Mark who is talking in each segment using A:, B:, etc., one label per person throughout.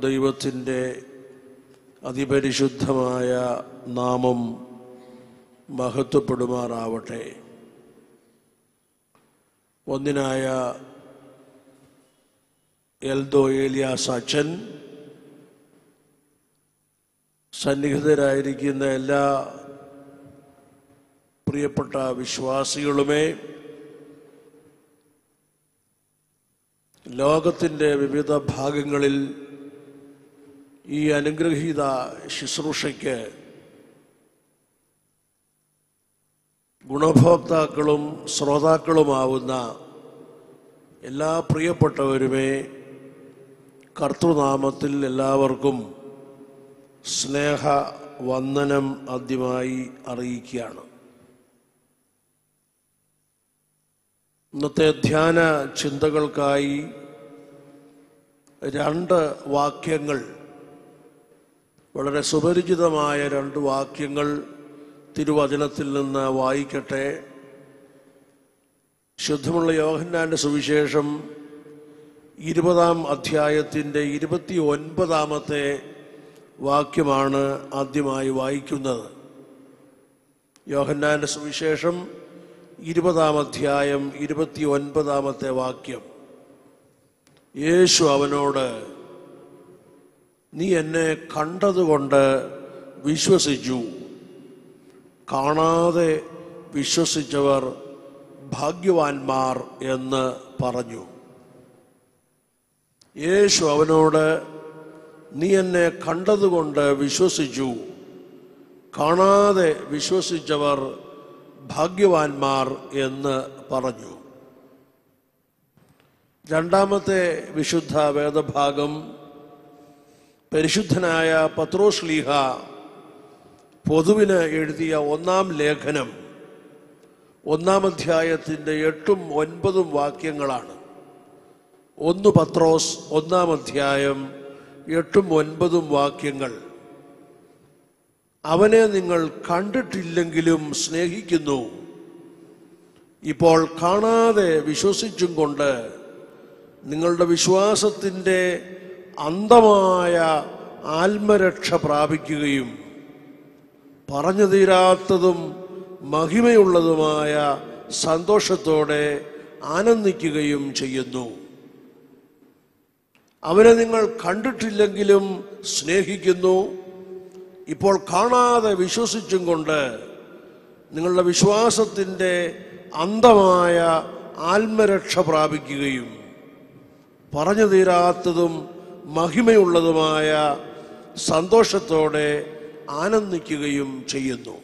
A: ദൈവത്തിൻ്റെ അതിപരിശുദ്ധമായ നാമം മഹത്വപ്പെടുമാറാവട്ടെ ഒന്നിനായ എൽദോ ഏലിയാസ് അച്ഛൻ സന്നിഹിതരായിരിക്കുന്ന എല്ലാ പ്രിയപ്പെട്ട വിശ്വാസികളുമേ ലോകത്തിൻ്റെ വിവിധ ഭാഗങ്ങളിൽ ഈ അനുഗ്രഹീത ശുശ്രൂഷയ്ക്ക് ഗുണഭോക്താക്കളും ശ്രോതാക്കളുമാവുന്ന എല്ലാ പ്രിയപ്പെട്ടവരുമേ കർത്തൃനാമത്തിൽ എല്ലാവർക്കും സ്നേഹ വന്ദനം ആദ്യമായി അറിയിക്കുകയാണ് ഇന്നത്തെ ധ്യാന ചിന്തകൾക്കായി രണ്ട് വാക്യങ്ങൾ വളരെ സുപരിചിതമായ രണ്ട് വാക്യങ്ങൾ തിരുവചനത്തിൽ നിന്ന് വായിക്കട്ടെ ശുദ്ധമുള്ള യോഹന്നാന്റെ സുവിശേഷം ഇരുപതാം അധ്യായത്തിൻ്റെ ഇരുപത്തി ഒൻപതാമത്തെ വാക്യമാണ് ആദ്യമായി വായിക്കുന്നത് യോഹന്നാന്റെ സുവിശേഷം ഇരുപതാം അധ്യായം ഇരുപത്തി ഒൻപതാമത്തെ വാക്യം യേശു അവനോട് നീ എന്നെ കണ്ടതുകൊണ്ട് വിശ്വസിച്ചു കാണാതെ വിശ്വസിച്ചവർ ഭാഗ്യവാന്മാർ എന്ന് പറഞ്ഞു യേശു അവനോട് നീ എന്നെ കണ്ടതുകൊണ്ട് വിശ്വസിച്ചു കാണാതെ വിശ്വസിച്ചവർ ഭാഗ്യവാന്മാർ എന്ന് പറഞ്ഞു രണ്ടാമത്തെ വിശുദ്ധ വേദഭാഗം പരിശുദ്ധനായ പത്രോശ്ലീഹ പൊതുവിന് എഴുതിയ ഒന്നാം ലേഖനം ഒന്നാം അധ്യായത്തിൻ്റെ എട്ടും ഒൻപതും വാക്യങ്ങളാണ് ഒന്ന് പത്രോസ് ഒന്നാം അധ്യായം എട്ടും ഒൻപതും വാക്യങ്ങൾ അവനെ നിങ്ങൾ കണ്ടിട്ടില്ലെങ്കിലും സ്നേഹിക്കുന്നു ഇപ്പോൾ കാണാതെ വിശ്വസിച്ചും കൊണ്ട് നിങ്ങളുടെ വിശ്വാസത്തിൻ്റെ അന്തമായ ആത്മരക്ഷ പ്രാപിക്കുകയും പറഞ്ഞു തീരാത്തതും മഹിമയുള്ളതുമായ സന്തോഷത്തോടെ ആനന്ദിക്കുകയും ചെയ്യുന്നു അവനെ നിങ്ങൾ കണ്ടിട്ടില്ലെങ്കിലും സ്നേഹിക്കുന്നു ഇപ്പോൾ കാണാതെ വിശ്വസിച്ചും കൊണ്ട് നിങ്ങളുടെ വിശ്വാസത്തിൻ്റെ അന്തമായ ആത്മരക്ഷ പ്രാപിക്കുകയും പറഞ്ഞു തീരാത്തതും മഹിമയുള്ളതുമായ സന്തോഷത്തോടെ ആനന്ദിക്കുകയും ചെയ്യുന്നു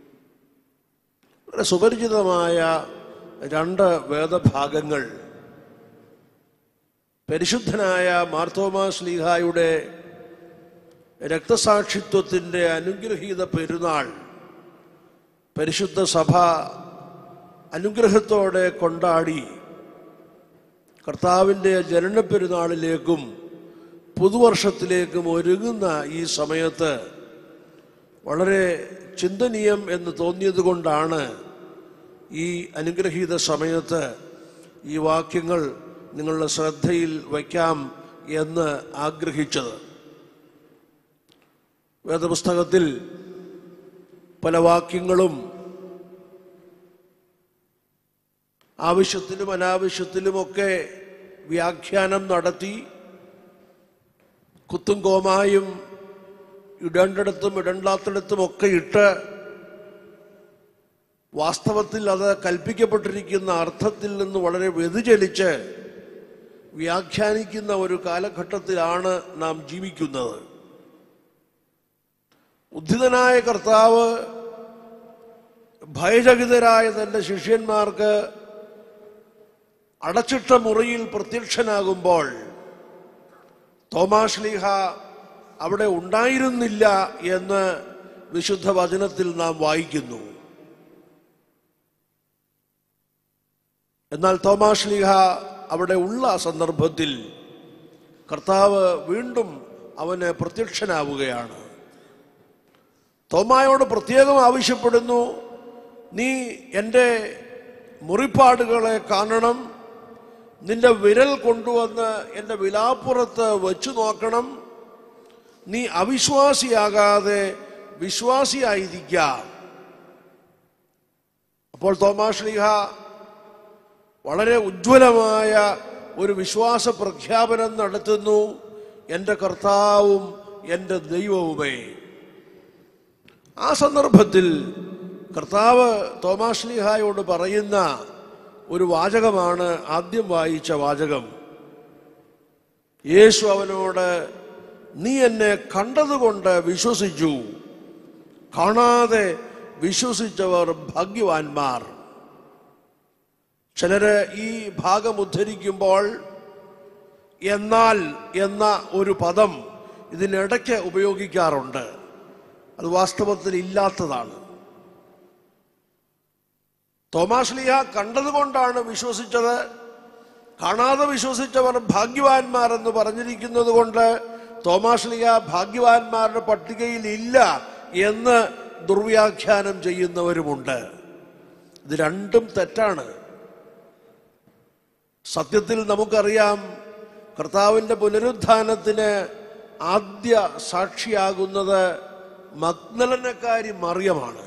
A: വളരെ സുപരിചിതമായ രണ്ട് വേദഭാഗങ്ങൾ പരിശുദ്ധനായ മാർത്തോമാ ശ്ലീഹായുടെ രക്തസാക്ഷിത്വത്തിൻ്റെ അനുഗ്രഹീത പെരുന്നാൾ പരിശുദ്ധ സഭ അനുഗ്രഹത്തോടെ കൊണ്ടാടി കർത്താവിൻ്റെ ജനന പെരുന്നാളിലേക്കും പുതുവർഷത്തിലേക്കും ഒരുങ്ങുന്ന ഈ സമയത്ത് വളരെ ചിന്തനീയം എന്ന് തോന്നിയത് കൊണ്ടാണ് ഈ അനുഗ്രഹീത സമയത്ത് ഈ വാക്യങ്ങൾ നിങ്ങളുടെ ശ്രദ്ധയിൽ വയ്ക്കാം എന്ന് ആഗ്രഹിച്ചത് വേദപുസ്തകത്തിൽ പല വാക്യങ്ങളും ആവശ്യത്തിലും അനാവശ്യത്തിലുമൊക്കെ വ്യാഖ്യാനം നടത്തി കുത്തും കോമായും ഇടേണ്ടിടത്തും ഇടണ്ടാത്തിടത്തും ഒക്കെ ഇട്ട് വാസ്തവത്തിൽ അത് കൽപ്പിക്കപ്പെട്ടിരിക്കുന്ന അർത്ഥത്തിൽ നിന്ന് വളരെ വ്യതിചലിച്ച് വ്യാഖ്യാനിക്കുന്ന ഒരു കാലഘട്ടത്തിലാണ് നാം ജീവിക്കുന്നത് ഉദ്ധിതനായ കർത്താവ് ഭയചകിതരായ തൻ്റെ ശിഷ്യന്മാർക്ക് അടച്ചിട്ട മുറിയിൽ പ്രത്യക്ഷനാകുമ്പോൾ തോമാശ്ലീഹ അവിടെ ഉണ്ടായിരുന്നില്ല എന്ന് വിശുദ്ധ വചനത്തിൽ നാം വായിക്കുന്നു എന്നാൽ തോമാശ്ലീഹ അവിടെ ഉള്ള സന്ദർഭത്തിൽ കർത്താവ് വീണ്ടും അവന് പ്രത്യക്ഷനാവുകയാണ് തോമായോട് പ്രത്യേകം ആവശ്യപ്പെടുന്നു നീ എൻ്റെ മുറിപ്പാടുകളെ കാണണം നിന്റെ വിരൽ കൊണ്ടുവന്ന് എൻ്റെ വിലാപ്പുറത്ത് വെച്ചു നോക്കണം നീ അവിശ്വാസിയാകാതെ വിശ്വാസിയായിരിക്കാം അപ്പോൾ തോമാശ്ലീഹ വളരെ ഉജ്ജ്വലമായ ഒരു വിശ്വാസ പ്രഖ്യാപനം നടത്തുന്നു എൻ്റെ കർത്താവും എൻ്റെ ദൈവവുമേ ആ സന്ദർഭത്തിൽ കർത്താവ് തോമാശ്ലീഹായോട് പറയുന്ന ഒരു വാചകമാണ് ആദ്യം വായിച്ച വാചകം യേശു അവനോട് നീ എന്നെ കണ്ടതുകൊണ്ട് വിശ്വസിച്ചു കാണാതെ വിശ്വസിച്ചവർ ഭാഗ്യവാന്മാർ ചിലര് ഈ ഭാഗം ഉദ്ധരിക്കുമ്പോൾ എന്നാൽ എന്ന ഒരു പദം ഇതിനിടയ്ക്ക് ഉപയോഗിക്കാറുണ്ട് അത് വാസ്തവത്തിൽ ഇല്ലാത്തതാണ് തോമാശ്ലിഹ കണ്ടതുകൊണ്ടാണ് വിശ്വസിച്ചത് കാണാതെ വിശ്വസിച്ചവർ ഭാഗ്യവാന്മാർ എന്ന് പറഞ്ഞിരിക്കുന്നത് കൊണ്ട് തോമാശ്ലിഹ ഭാഗ്യവാന്മാരുടെ പട്ടികയിൽ ഇല്ല എന്ന് ദുർവ്യാഖ്യാനം ചെയ്യുന്നവരുമുണ്ട് ഇത് രണ്ടും തെറ്റാണ് സത്യത്തിൽ നമുക്കറിയാം കർത്താവിൻ്റെ പുനരുത്ഥാനത്തിന് ആദ്യ സാക്ഷിയാകുന്നത് മഗ്നലനക്കാരി മറിയമാണ്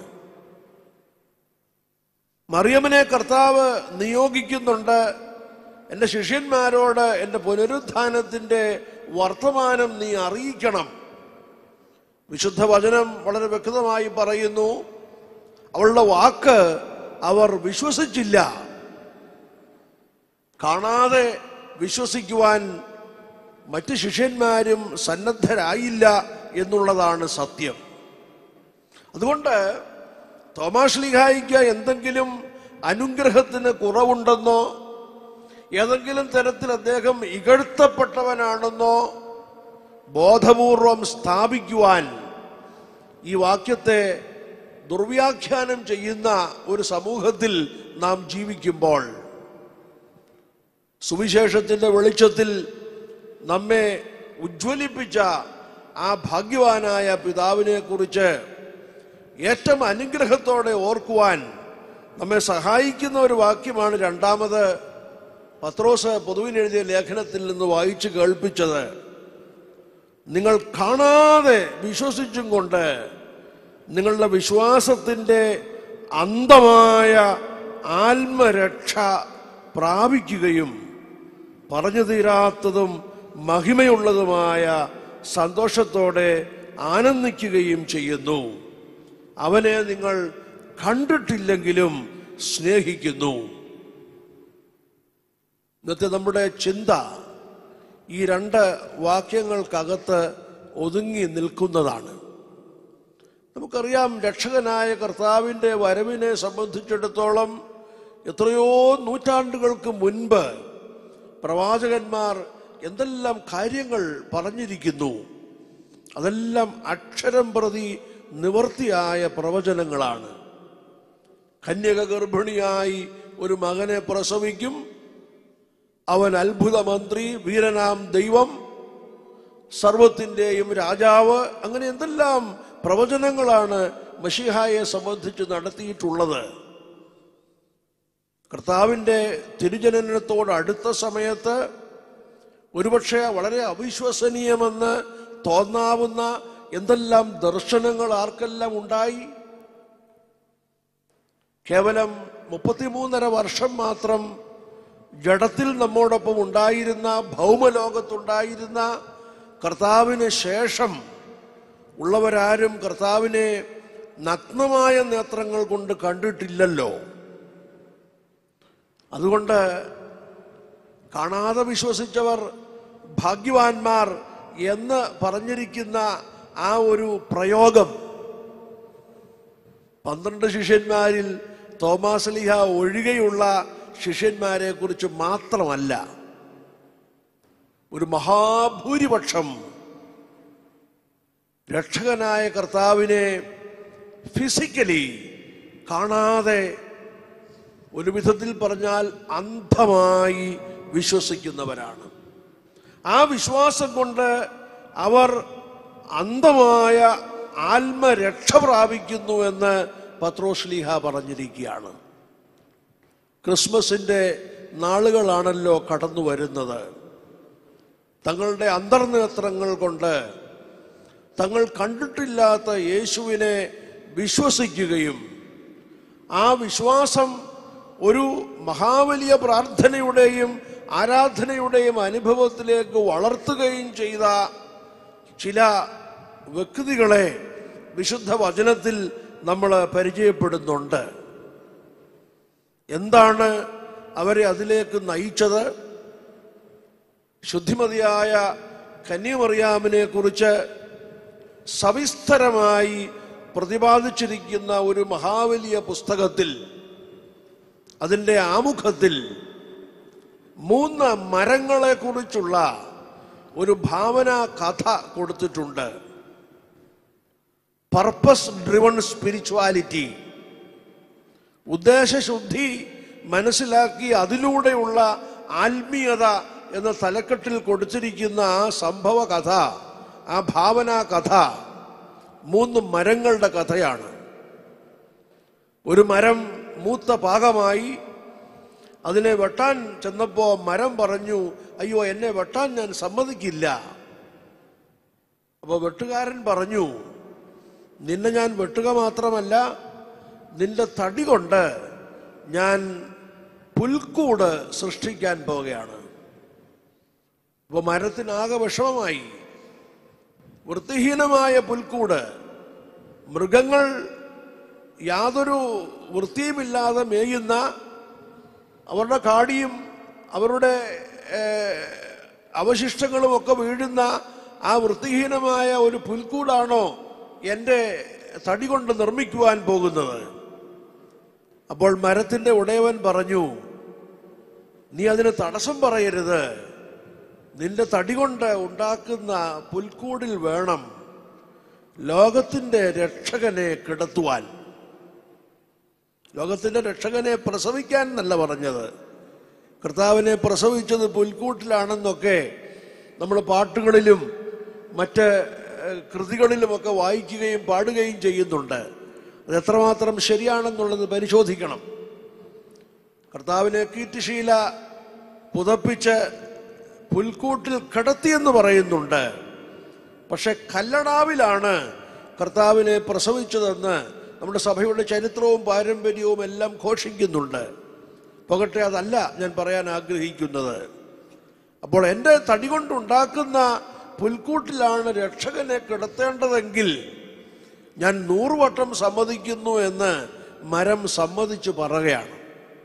A: മറിയമ്മനെ കർത്താവ് നിയോഗിക്കുന്നുണ്ട് എൻ്റെ ശിഷ്യന്മാരോട് എൻ്റെ പുനരുത്ഥാനത്തിൻ്റെ വർത്തമാനം നീ അറിയിക്കണം വിശുദ്ധ വചനം വളരെ വ്യക്തമായി പറയുന്നു അവളുടെ വാക്ക് അവർ വിശ്വസിച്ചില്ല കാണാതെ വിശ്വസിക്കുവാൻ മറ്റ് ശിഷ്യന്മാരും സന്നദ്ധരായില്ല എന്നുള്ളതാണ് സത്യം അതുകൊണ്ട് തോമാശ്ലിഹായിക്ക് എന്തെങ്കിലും അനുഗ്രഹത്തിന് കുറവുണ്ടെന്നോ ഏതെങ്കിലും തരത്തിൽ അദ്ദേഹം ഇകഴ്ത്തപ്പെട്ടവനാണെന്നോ ബോധപൂർവം സ്ഥാപിക്കുവാൻ ഈ വാക്യത്തെ ദുർവ്യാഖ്യാനം ചെയ്യുന്ന ഒരു സമൂഹത്തിൽ നാം ജീവിക്കുമ്പോൾ സുവിശേഷത്തിന്റെ വെളിച്ചത്തിൽ നമ്മെ ഉജ്ജ്വലിപ്പിച്ച ആ ഭാഗ്യവാനായ പിതാവിനെ കുറിച്ച് ഏറ്റവും അനുഗ്രഹത്തോടെ ഓർക്കുവാൻ നമ്മെ സഹായിക്കുന്ന ഒരു വാക്യമാണ് രണ്ടാമത് പത്രോസ് പൊതുവിനെഴുതിയ ലേഖനത്തിൽ നിന്ന് വായിച്ചു കേൾപ്പിച്ചത് നിങ്ങൾ കാണാതെ വിശ്വസിച്ചും കൊണ്ട് നിങ്ങളുടെ വിശ്വാസത്തിൻ്റെ അന്തമായ ആത്മരക്ഷ പ്രാപിക്കുകയും പറഞ്ഞു തീരാത്തതും മഹിമയുള്ളതുമായ സന്തോഷത്തോടെ ആനന്ദിക്കുകയും ചെയ്യുന്നു അവനെ നിങ്ങൾ കണ്ടിട്ടില്ലെങ്കിലും സ്നേഹിക്കുന്നു ഇന്നത്തെ നമ്മുടെ ചിന്ത ഈ രണ്ട് വാക്യങ്ങൾക്കകത്ത് ഒതുങ്ങി നിൽക്കുന്നതാണ് നമുക്കറിയാം രക്ഷകനായ കർത്താവിൻ്റെ വരവിനെ സംബന്ധിച്ചിടത്തോളം എത്രയോ നൂറ്റാണ്ടുകൾക്ക് മുൻപ് പ്രവാചകന്മാർ എന്തെല്ലാം കാര്യങ്ങൾ പറഞ്ഞിരിക്കുന്നു അതെല്ലാം അക്ഷരം പ്രതി നിവർത്തിയായ പ്രവചനങ്ങളാണ് കന്യക ഗർഭിണിയായി ഒരു മകനെ പ്രസവിക്കും അവൻ അത്ഭുത മന്ത്രി വീരനാം ദൈവം സർവത്തിൻ്റെയും രാജാവ് അങ്ങനെ എന്തെല്ലാം പ്രവചനങ്ങളാണ് മഷിഹായെ സംബന്ധിച്ച് നടത്തിയിട്ടുള്ളത് കർത്താവിൻ്റെ തിരുജനനത്തോട് അടുത്ത സമയത്ത് ഒരുപക്ഷെ വളരെ അവിശ്വസനീയമെന്ന് തോന്നാവുന്ന എന്തെല്ലാം ദർശനങ്ങൾ ആർക്കെല്ലാം ഉണ്ടായി കേവലം മുപ്പത്തിമൂന്നര വർഷം മാത്രം ജഡത്തിൽ നമ്മോടൊപ്പം ഉണ്ടായിരുന്ന ഭൗമലോകത്തുണ്ടായിരുന്ന കർത്താവിന് ശേഷം ഉള്ളവരാരും കർത്താവിനെ നഗ്നമായ നേത്രങ്ങൾ കൊണ്ട് കണ്ടിട്ടില്ലല്ലോ അതുകൊണ്ട് കാണാതെ വിശ്വസിച്ചവർ ഭാഗ്യവാന്മാർ എന്ന് പറഞ്ഞിരിക്കുന്ന ആ ഒരു പ്രയോഗം പന്ത്രണ്ട് ശിഷ്യന്മാരിൽ തോമാസ്ലിഹ ഒഴികെയുള്ള ശിഷ്യന്മാരെ കുറിച്ച് മാത്രമല്ല ഒരു മഹാഭൂരിപക്ഷം രക്ഷകനായ കർത്താവിനെ ഫിസിക്കലി കാണാതെ ഒരു വിധത്തിൽ പറഞ്ഞാൽ അന്ധമായി വിശ്വസിക്കുന്നവരാണ് ആ വിശ്വാസം കൊണ്ട് അവർ അന്ധമായ ആത്മരക്ഷ പ്രാപിക്കുന്നു എന്ന് പത്രോശ്ലീഹ പറഞ്ഞിരിക്കുകയാണ് ക്രിസ്മസിൻ്റെ നാളുകളാണല്ലോ കടന്നു വരുന്നത് തങ്ങളുടെ അന്തർനേത്രങ്ങൾ കൊണ്ട് തങ്ങൾ കണ്ടിട്ടില്ലാത്ത യേശുവിനെ വിശ്വസിക്കുകയും ആ വിശ്വാസം ഒരു മഹാവലിയ പ്രാർത്ഥനയുടെയും ആരാധനയുടെയും അനുഭവത്തിലേക്ക് വളർത്തുകയും ചെയ്ത ചില വ്യക്തികളെ വിശുദ്ധ വചനത്തിൽ നമ്മൾ പരിചയപ്പെടുന്നുണ്ട് എന്താണ് അവരെ അതിലേക്ക് നയിച്ചത് ശുദ്ധിമതിയായ കന്യമറിയാമിനെ കുറിച്ച് സവിസ്തരമായി പ്രതിപാദിച്ചിരിക്കുന്ന ഒരു മഹാവലിയ പുസ്തകത്തിൽ അതിൻ്റെ ആമുഖത്തിൽ മൂന്ന് മരങ്ങളെ കുറിച്ചുള്ള ഒരു ഭാവന കഥ കൊടുത്തിട്ടുണ്ട് പർപ്പസ് ഡ്രിവൺ സ്പിരിച്വാലിറ്റി ഉദ്ദേശശുദ്ധി മനസ്സിലാക്കി അതിലൂടെയുള്ള ആത്മീയത എന്ന തലക്കെട്ടിൽ കൊടുത്തിരിക്കുന്ന ആ സംഭവ കഥ ആ ഭാവനാ കഥ മൂന്ന് മരങ്ങളുടെ കഥയാണ് ഒരു മരം മൂത്ത പാകമായി അതിനെ വെട്ടാൻ ചെന്നപ്പോ മരം പറഞ്ഞു അയ്യോ എന്നെ വെട്ടാൻ ഞാൻ സമ്മതിക്കില്ല അപ്പൊ വെട്ടുകാരൻ പറഞ്ഞു നിന്നെ ഞാൻ വെട്ടുക മാത്രമല്ല നിന്റെ തടി കൊണ്ട് ഞാൻ പുൽക്കൂട് സൃഷ്ടിക്കാൻ പോവുകയാണ് അപ്പൊ മരത്തിനാകെ വിഷമമായി വൃത്തിഹീനമായ പുൽക്കൂട് മൃഗങ്ങൾ യാതൊരു വൃത്തിയുമില്ലാതെ മേയുന്ന അവരുടെ കാടിയും അവരുടെ ഏഹ്, അവശിഷ്ടങ്ങളും ഒക്കെ വീഴുന്ന ആ വൃത്തിഹീനമായ ഒരു പുൽക്കൂടാണോ എൻ്റെ തടി കൊണ്ട് നിർമ്മിക്കുവാൻ പോകുന്നത് അപ്പോൾ മരത്തിന്റെ ഉടയവൻ പറഞ്ഞു നീ അതിന് തടസ്സം പറയരുത് നിന്റെ തടി കൊണ്ട് ഉണ്ടാക്കുന്ന പുൽക്കൂടിൽ വേണം ലോകത്തിന്റെ രക്ഷകനെ കിടത്തുവാൻ ലോകത്തിന്റെ രക്ഷകനെ പ്രസവിക്കാൻ എന്നല്ല പറഞ്ഞത് കർത്താവിനെ പ്രസവിച്ചത് പുൽക്കൂട്ടിലാണെന്നൊക്കെ നമ്മൾ പാട്ടുകളിലും മറ്റ് ഏഹ്, കൃതികളിലുമൊക്കെ വായിക്കുകയും പാടുകയും ചെയ്യുന്നുണ്ട് അത് എത്രമാത്രം ശരിയാണെന്നുള്ളത് പരിശോധിക്കണം കർത്താവിനെ കീറ്റുശീല പുതപ്പിച്ച് പുൽക്കൂട്ടിൽ കിടത്തിയെന്ന് പറയുന്നുണ്ട് പക്ഷെ കല്ലടാവിലാണ് കർത്താവിനെ പ്രസവിച്ചതെന്ന് നമ്മുടെ സഭയുടെ ചരിത്രവും പാരമ്പര്യവും എല്ലാം ഘോഷിക്കുന്നുണ്ട് പോകട്ടെ അതല്ല ഞാൻ പറയാൻ ആഗ്രഹിക്കുന്നത് അപ്പോൾ എൻ്റെ തടി കൊണ്ടുണ്ടാക്കുന്ന പുൽക്കൂട്ടിലാണ് രക്ഷകനെ കിടത്തേണ്ടതെങ്കിൽ ഞാൻ നൂറുവട്ടം സമ്മതിക്കുന്നു എന്ന് മരം സമ്മതിച്ചു പറയുകയാണ്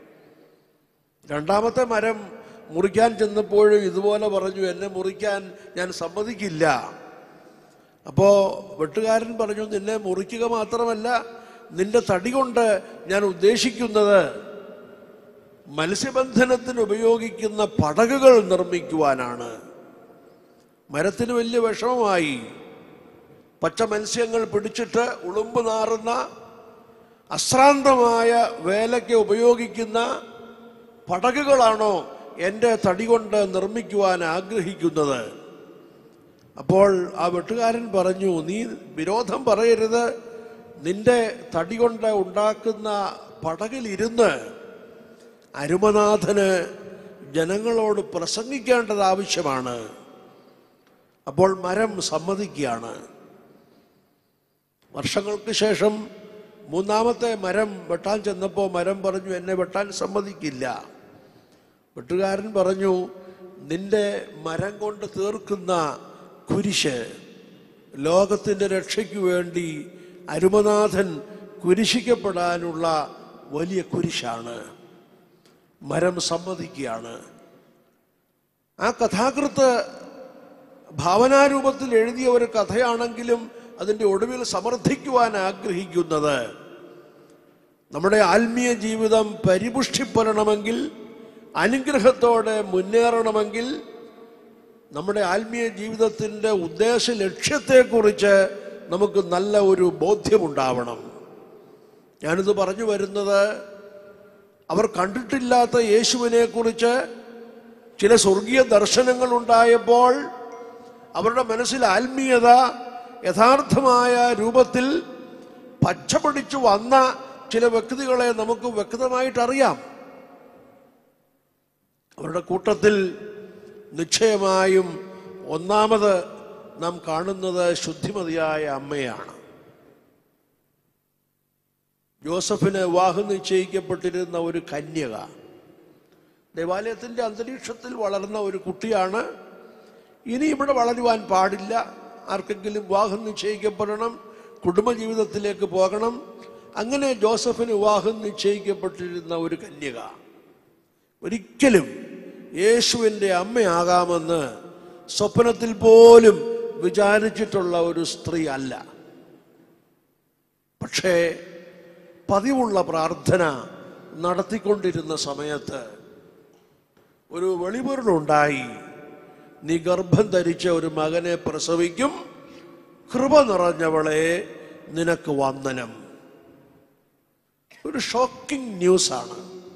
A: രണ്ടാമത്തെ മരം മുറിക്കാൻ ചെന്നപ്പോഴും ഇതുപോലെ പറഞ്ഞു എന്നെ മുറിക്കാൻ ഞാൻ സമ്മതിക്കില്ല അപ്പോ വെട്ടുകാരൻ പറഞ്ഞു നിന്നെ മുറിക്കുക മാത്രമല്ല നിന്റെ തടി കൊണ്ട് ഞാൻ ഉദ്ദേശിക്കുന്നത് മത്സ്യബന്ധനത്തിന് ഉപയോഗിക്കുന്ന പടകുകൾ നിർമ്മിക്കുവാനാണ് മരത്തിന് വലിയ വിഷമമായി പച്ച മത്സ്യങ്ങൾ പിടിച്ചിട്ട് ഉളുമ്പ് നാറുന്ന അശ്രാന്തമായ വേലയ്ക്ക് ഉപയോഗിക്കുന്ന പടകുകളാണോ എൻ്റെ തടി കൊണ്ട് നിർമ്മിക്കുവാൻ ആഗ്രഹിക്കുന്നത് അപ്പോൾ ആ വെട്ടുകാരൻ പറഞ്ഞു നീ വിരോധം പറയരുത് നിന്റെ തടി കൊണ്ട് ഉണ്ടാക്കുന്ന പടകിലിരുന്ന് അരുമനാഥന് ജനങ്ങളോട് പ്രസംഗിക്കേണ്ടത് ആവശ്യമാണ് അപ്പോൾ മരം സമ്മതിക്കുകയാണ് വർഷങ്ങൾക്ക് ശേഷം മൂന്നാമത്തെ മരം വെട്ടാൻ ചെന്നപ്പോൾ മരം പറഞ്ഞു എന്നെ വെട്ടാൻ സമ്മതിക്കില്ല വെട്ടുകാരൻ പറഞ്ഞു നിന്റെ മരം കൊണ്ട് തീർക്കുന്ന കുരിശ് ലോകത്തിൻ്റെ രക്ഷയ്ക്ക് വേണ്ടി അരുമനാഥൻ കുരിശിക്കപ്പെടാനുള്ള വലിയ കുരിശാണ് മരം സമ്മതിക്കുകയാണ് ആ കഥാകൃത്ത് ഭാവനാരൂപത്തിൽ എഴുതിയ ഒരു കഥയാണെങ്കിലും അതിൻ്റെ ഒടുവിൽ സമർത്ഥിക്കുവാൻ ആഗ്രഹിക്കുന്നത് നമ്മുടെ ആത്മീയ ജീവിതം പരിപുഷ്ടിപ്പെടണമെങ്കിൽ അനുഗ്രഹത്തോടെ മുന്നേറണമെങ്കിൽ നമ്മുടെ ആത്മീയ ജീവിതത്തിൻ്റെ ഉദ്ദേശ ലക്ഷ്യത്തെക്കുറിച്ച് നമുക്ക് നല്ല ഒരു ബോധ്യമുണ്ടാവണം ഞാനിത് പറഞ്ഞു വരുന്നത് അവർ കണ്ടിട്ടില്ലാത്ത യേശുവിനെ കുറിച്ച് ചില സ്വർഗീയ ദർശനങ്ങൾ ഉണ്ടായപ്പോൾ അവരുടെ മനസ്സിൽ ആത്മീയത യഥാർത്ഥമായ രൂപത്തിൽ പച്ചപിടിച്ചു വന്ന ചില വ്യക്തികളെ നമുക്ക് വ്യക്തമായിട്ട് അറിയാം അവരുടെ കൂട്ടത്തിൽ നിശ്ചയമായും ഒന്നാമത് നാം കാണുന്നത് ശുദ്ധിമതിയായ അമ്മയാണ് ജോസഫിന് വിവാഹം നിശ്ചയിക്കപ്പെട്ടിരുന്ന ഒരു കന്യക ദേവാലയത്തിൻ്റെ അന്തരീക്ഷത്തിൽ വളർന്ന ഒരു കുട്ടിയാണ് ഇനി ഇവിടെ വളരുവാൻ പാടില്ല ആർക്കെങ്കിലും വിവാഹം നിശ്ചയിക്കപ്പെടണം കുടുംബജീവിതത്തിലേക്ക് പോകണം അങ്ങനെ ജോസഫിന് വിവാഹം നിശ്ചയിക്കപ്പെട്ടിരുന്ന ഒരു കന്യക ഒരിക്കലും യേശുവിൻ്റെ അമ്മയാകാമെന്ന് സ്വപ്നത്തിൽ പോലും വിചാരിച്ചിട്ടുള്ള ഒരു സ്ത്രീ അല്ല പക്ഷേ പതിവുള്ള പ്രാർത്ഥന നടത്തിക്കൊണ്ടിരുന്ന സമയത്ത് ഒരു വെളിപൊരുളുണ്ടായി നീ ഗർഭം ധരിച്ച ഒരു മകനെ പ്രസവിക്കും കൃപ നിറഞ്ഞവളെ നിനക്ക് വന്ദനം ഒരു ഷോക്കിംഗ് ന്യൂസാണ്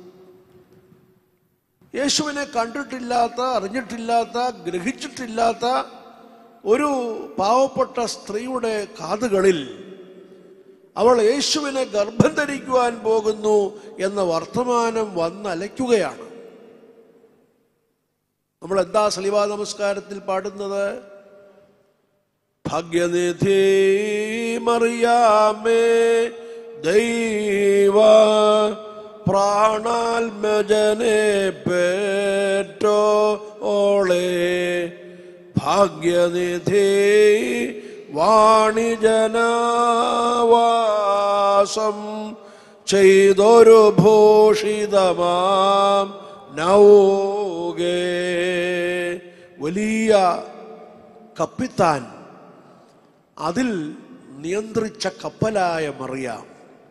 A: യേശുവിനെ കണ്ടിട്ടില്ലാത്ത അറിഞ്ഞിട്ടില്ലാത്ത ഗ്രഹിച്ചിട്ടില്ലാത്ത ഒരു പാവപ്പെട്ട സ്ത്രീയുടെ കാതുകളിൽ അവൾ യേശുവിനെ ഗർഭം ധരിക്കുവാൻ പോകുന്നു എന്ന വർത്തമാനം വന്നലയ്ക്കുകയാണ് നമ്മൾ എന്താ സലിവാ നമസ്കാരത്തിൽ പാടുന്നത് ഭാഗ്യനിധി മറിയാമേ ദൈവ പ്രാണാത്മജനെ പേറ്റോ ഓളെ ഭാഗ്യനിധി വാണിജനവാസം ചെയ്തൊരു ഭൂഷിതമാം നൗകേ വലിയ കപ്പിത്താൻ അതിൽ നിയന്ത്രിച്ച കപ്പലായ മറിയാം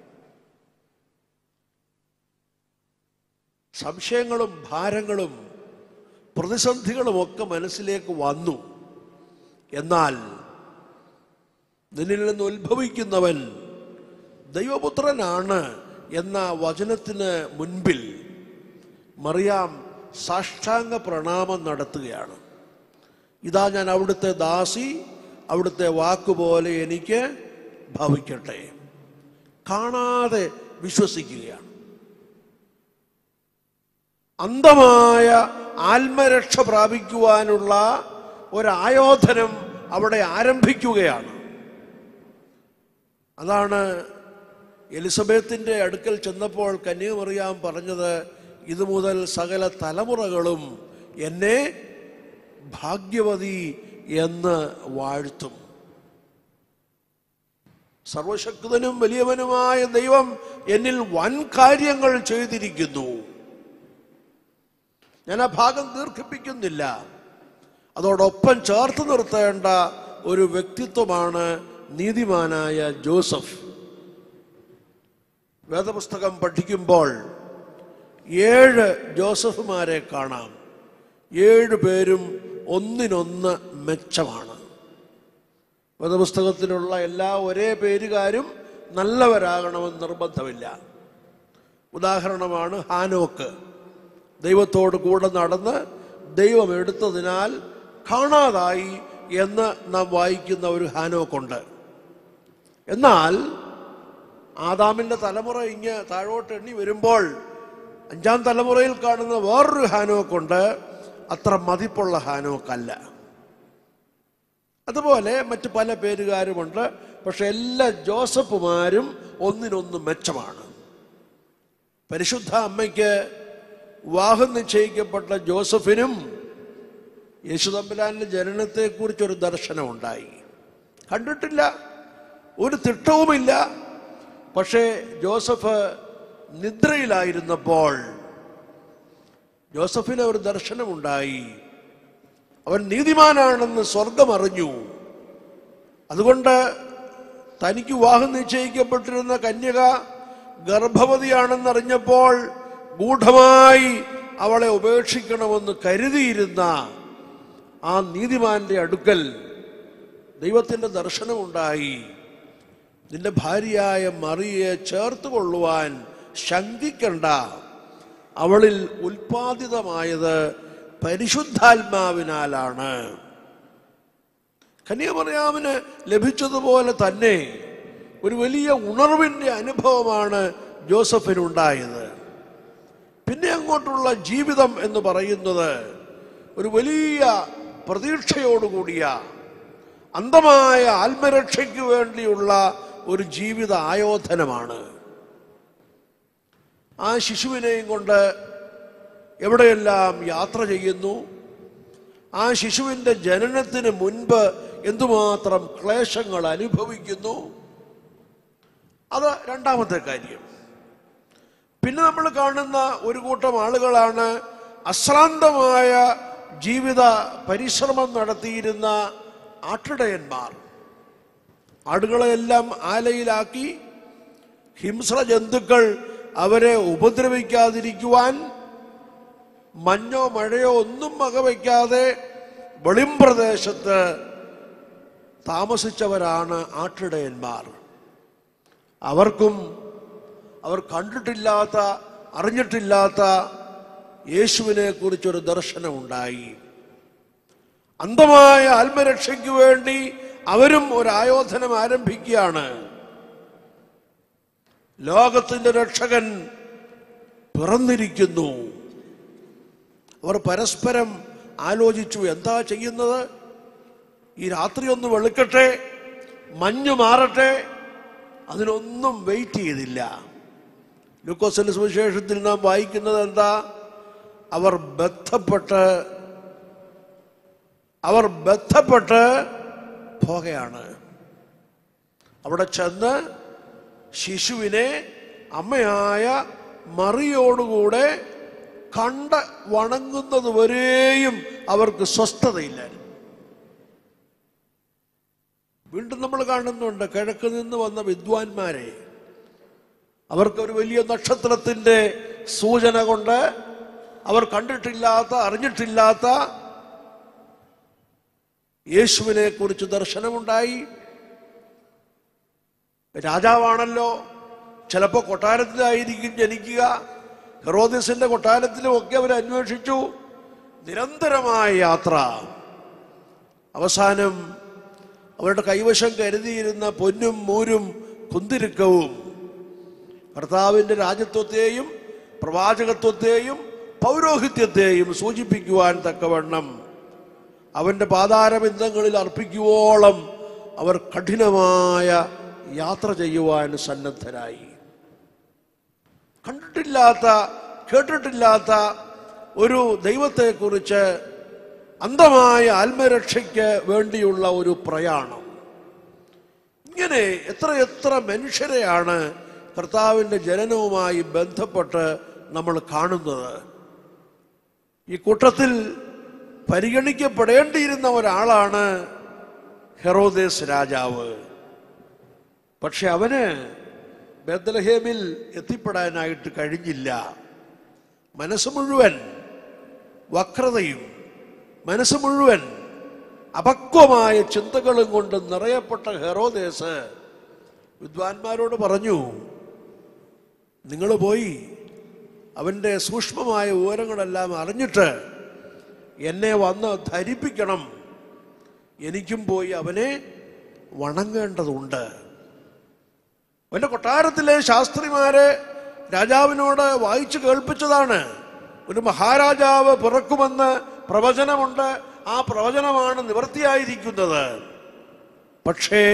A: സംശയങ്ങളും ഭാരങ്ങളും പ്രതിസന്ധികളും ഒക്കെ മനസ്സിലേക്ക് വന്നു എന്നാൽ നിന്നിൽ നിന്ന് ഉത്ഭവിക്കുന്നവൻ ദൈവപുത്രനാണ് എന്ന വചനത്തിന് മുൻപിൽ മറിയാം സാഷ്ടാംഗ പ്രണാമം നടത്തുകയാണ് ഇതാ ഞാൻ അവിടുത്തെ ദാസി അവിടുത്തെ വാക്കുപോലെ എനിക്ക് ഭവിക്കട്ടെ കാണാതെ വിശ്വസിക്കുകയാണ് അന്ധമായ ആത്മരക്ഷ പ്രാപിക്കുവാനുള്ള ഒരായോധനം അവിടെ ആരംഭിക്കുകയാണ് അതാണ് എലിസബത്തിൻ്റെ അടുക്കൽ ചെന്നപ്പോൾ കന്യാമറിയാം പറഞ്ഞത് ഇത് മുതൽ സകല തലമുറകളും എന്നെ ഭാഗ്യവതി എന്ന് വാഴ്ത്തും സർവശക്തനും വലിയവനുമായ ദൈവം എന്നിൽ വൻ കാര്യങ്ങൾ ചെയ്തിരിക്കുന്നു ഞാൻ ആ ഭാഗം ദീർഘിപ്പിക്കുന്നില്ല അതോടൊപ്പം ചേർത്ത് നിർത്തേണ്ട ഒരു വ്യക്തിത്വമാണ് നീതിമാനായ ജോസഫ് വേദപുസ്തകം പഠിക്കുമ്പോൾ ഏഴ് ജോസഫുമാരെ കാണാം ഏഴ് പേരും ഒന്നിനൊന്ന് മെച്ചമാണ് വേദപുസ്തകത്തിലുള്ള എല്ലാ ഒരേ പേരുകാരും നല്ലവരാകണമെന്ന് നിർബന്ധമില്ല ഉദാഹരണമാണ് ഹാനോക്ക് ദൈവത്തോട് കൂടെ നടന്ന് ദൈവം എടുത്തതിനാൽ കാണാതായി എന്ന് നാം വായിക്കുന്ന ഒരു ഹാനോക്കുണ്ട് എന്നാൽ ആദാമിൻ്റെ തലമുറ ഇങ്ങ് താഴോട്ട് എണ്ണി വരുമ്പോൾ അഞ്ചാം തലമുറയിൽ കാണുന്ന വേറൊരു ഹാനോക്കുണ്ട് അത്ര മതിപ്പുള്ള ഹാനോക്കല്ല അതുപോലെ മറ്റ് പല പേരുകാരുമുണ്ട് പക്ഷെ എല്ലാ ജോസഫുമാരും ഒന്നിനൊന്ന് മെച്ചമാണ് പരിശുദ്ധ അമ്മയ്ക്ക് വിവാഹം നിശ്ചയിക്കപ്പെട്ട ജോസഫിനും യേശുതമ്പുരാന്റെ ജനനത്തെക്കുറിച്ചൊരു ദർശനമുണ്ടായി കണ്ടിട്ടില്ല ഒരു തിട്ടവുമില്ല പക്ഷേ ജോസഫ് നിദ്രയിലായിരുന്നപ്പോൾ ജോസഫിന് ഒരു ദർശനമുണ്ടായി അവൻ നീതിമാനാണെന്ന് സ്വർഗം അറിഞ്ഞു അതുകൊണ്ട് തനിക്ക് വിവാഹം നിശ്ചയിക്കപ്പെട്ടിരുന്ന കന്യക ഗർഭവതിയാണെന്നറിഞ്ഞപ്പോൾ ഗൂഢമായി അവളെ ഉപേക്ഷിക്കണമെന്ന് കരുതിയിരുന്ന ആ നീതിമാന്റെ അടുക്കൽ ദൈവത്തിൻ്റെ ദർശനമുണ്ടായി നിന്റെ ഭാര്യയായ മറിയെ ചേർത്ത് കൊള്ളുവാൻ ശങ്കിക്കണ്ട അവളിൽ ഉൽപാദിതമായത് പരിശുദ്ധാത്മാവിനാലാണ് കന്യാമറിയാമിന് ലഭിച്ചതുപോലെ തന്നെ ഒരു വലിയ ഉണർവിൻ്റെ അനുഭവമാണ് ജോസഫിനുണ്ടായത് പിന്നെ അങ്ങോട്ടുള്ള ജീവിതം എന്ന് പറയുന്നത് ഒരു വലിയ പ്രതീക്ഷയോടുകൂടിയ അന്ധമായ ആത്മരക്ഷയ്ക്ക് വേണ്ടിയുള്ള ഒരു ജീവിത ആയോധനമാണ് ആ ശിശുവിനെയും കൊണ്ട് എവിടെയെല്ലാം യാത്ര ചെയ്യുന്നു ആ ശിശുവിൻ്റെ ജനനത്തിന് മുൻപ് എന്തുമാത്രം ക്ലേശങ്ങൾ അനുഭവിക്കുന്നു അത് രണ്ടാമത്തെ കാര്യം പിന്നെ നമ്മൾ കാണുന്ന ഒരു കൂട്ടം ആളുകളാണ് അശ്രാന്തമായ ജീവിത പരിശ്രമം നടത്തിയിരുന്ന ആട്ടിടയന്മാർ ആടുകളെല്ലാം ആലയിലാക്കി ഹിംസ്ര ജന്തുക്കൾ അവരെ ഉപദ്രവിക്കാതിരിക്കുവാൻ മഞ്ഞോ മഴയോ ഒന്നും വകവയ്ക്കാതെ വെളിംപ്രദേശത്ത് താമസിച്ചവരാണ് ആട്ടിടയന്മാർ അവർക്കും അവർ കണ്ടിട്ടില്ലാത്ത അറിഞ്ഞിട്ടില്ലാത്ത യേശുവിനെ കുറിച്ചൊരു ദർശനമുണ്ടായി അന്ധമായ ആത്മരക്ഷയ്ക്ക് വേണ്ടി അവരും ഒരു ആയോധനം ആരംഭിക്കുകയാണ് ലോകത്തിന്റെ രക്ഷകൻ പിറന്നിരിക്കുന്നു അവർ പരസ്പരം ആലോചിച്ചു എന്താ ചെയ്യുന്നത് ഈ രാത്രി ഒന്ന് വെളുക്കട്ടെ മഞ്ഞ് മാറട്ടെ അതിനൊന്നും വെയിറ്റ് ചെയ്തില്ല ലൂക്കോസിന്റെ സുവിശേഷത്തിൽ നാം വായിക്കുന്നത് എന്താ അവർ ബന്ധപ്പെട്ട് അവർ ബന്ധപ്പെട്ട് പോകുകയാണ് അവിടെ ചെന്ന് ശിശുവിനെ അമ്മയായ മറിയോടുകൂടെ കണ്ട് വണങ്ങുന്നത് വരെയും അവർക്ക് സ്വസ്ഥതയില്ലായിരുന്നു വീണ്ടും നമ്മൾ കാണുന്നുണ്ട് കിഴക്ക് നിന്ന് വന്ന വിദ്വാൻമാരെ അവർക്ക് ഒരു വലിയ നക്ഷത്രത്തിന്റെ സൂചന കൊണ്ട് അവർ കണ്ടിട്ടില്ലാത്ത അറിഞ്ഞിട്ടില്ലാത്ത യേശുവിനെ കുറിച്ച് ദർശനമുണ്ടായി രാജാവാണല്ലോ ചിലപ്പോൾ കൊട്ടാരത്തിലായിരിക്കും ജനിക്കുക ഹെറോദിസിന്റെ കൊട്ടാരത്തിലും ഒക്കെ അവർ അന്വേഷിച്ചു നിരന്തരമായ യാത്ര അവസാനം അവരുടെ കൈവശം കരുതിയിരുന്ന പൊന്നും മൂരും കുന്തിരുക്കവും കർത്താവിൻ്റെ രാജ്യത്വത്തെയും പ്രവാചകത്വത്തെയും പൗരോഹിത്യത്തെയും സൂചിപ്പിക്കുവാൻ തക്കവണ്ണം അവൻ്റെ പാതാരബിന്ദങ്ങളിൽ അർപ്പിക്കുവോളം അവർ കഠിനമായ യാത്ര ചെയ്യുവാൻ സന്നദ്ധരായി കണ്ടിട്ടില്ലാത്ത കേട്ടിട്ടില്ലാത്ത ഒരു ദൈവത്തെക്കുറിച്ച് അന്ധമായ ആത്മരക്ഷയ്ക്ക് വേണ്ടിയുള്ള ഒരു പ്രയാണം ഇങ്ങനെ എത്ര എത്ര മനുഷ്യരെയാണ് കർത്താവിൻ്റെ ജനനവുമായി ബന്ധപ്പെട്ട് നമ്മൾ കാണുന്നത് ഈ കൂട്ടത്തിൽ പരിഗണിക്കപ്പെടേണ്ടിയിരുന്ന ഒരാളാണ് ഹെറോദേസ് രാജാവ് പക്ഷെ അവന് ബദലഹേമിൽ എത്തിപ്പെടാനായിട്ട് കഴിഞ്ഞില്ല മനസ്സ് മുഴുവൻ വക്രതയും മനസ്സ് മുഴുവൻ അപക്വമായ ചിന്തകളും കൊണ്ട് നിറയപ്പെട്ട ഹെറോദേസ് വിദ്വാൻമാരോട് പറഞ്ഞു നിങ്ങൾ പോയി അവൻ്റെ സൂക്ഷ്മമായ വിവരങ്ങളെല്ലാം അറിഞ്ഞിട്ട് എന്നെ വന്ന് ധരിപ്പിക്കണം എനിക്കും പോയി അവനെ വണങ്ങേണ്ടതുണ്ട് അവൻ്റെ കൊട്ടാരത്തിലെ ശാസ്ത്രിമാരെ രാജാവിനോട് വായിച്ചു കേൾപ്പിച്ചതാണ് ഒരു മഹാരാജാവ് പിറക്കുമെന്ന് പ്രവചനമുണ്ട് ആ പ്രവചനമാണ് നിവൃത്തിയായിരിക്കുന്നത് പക്ഷേ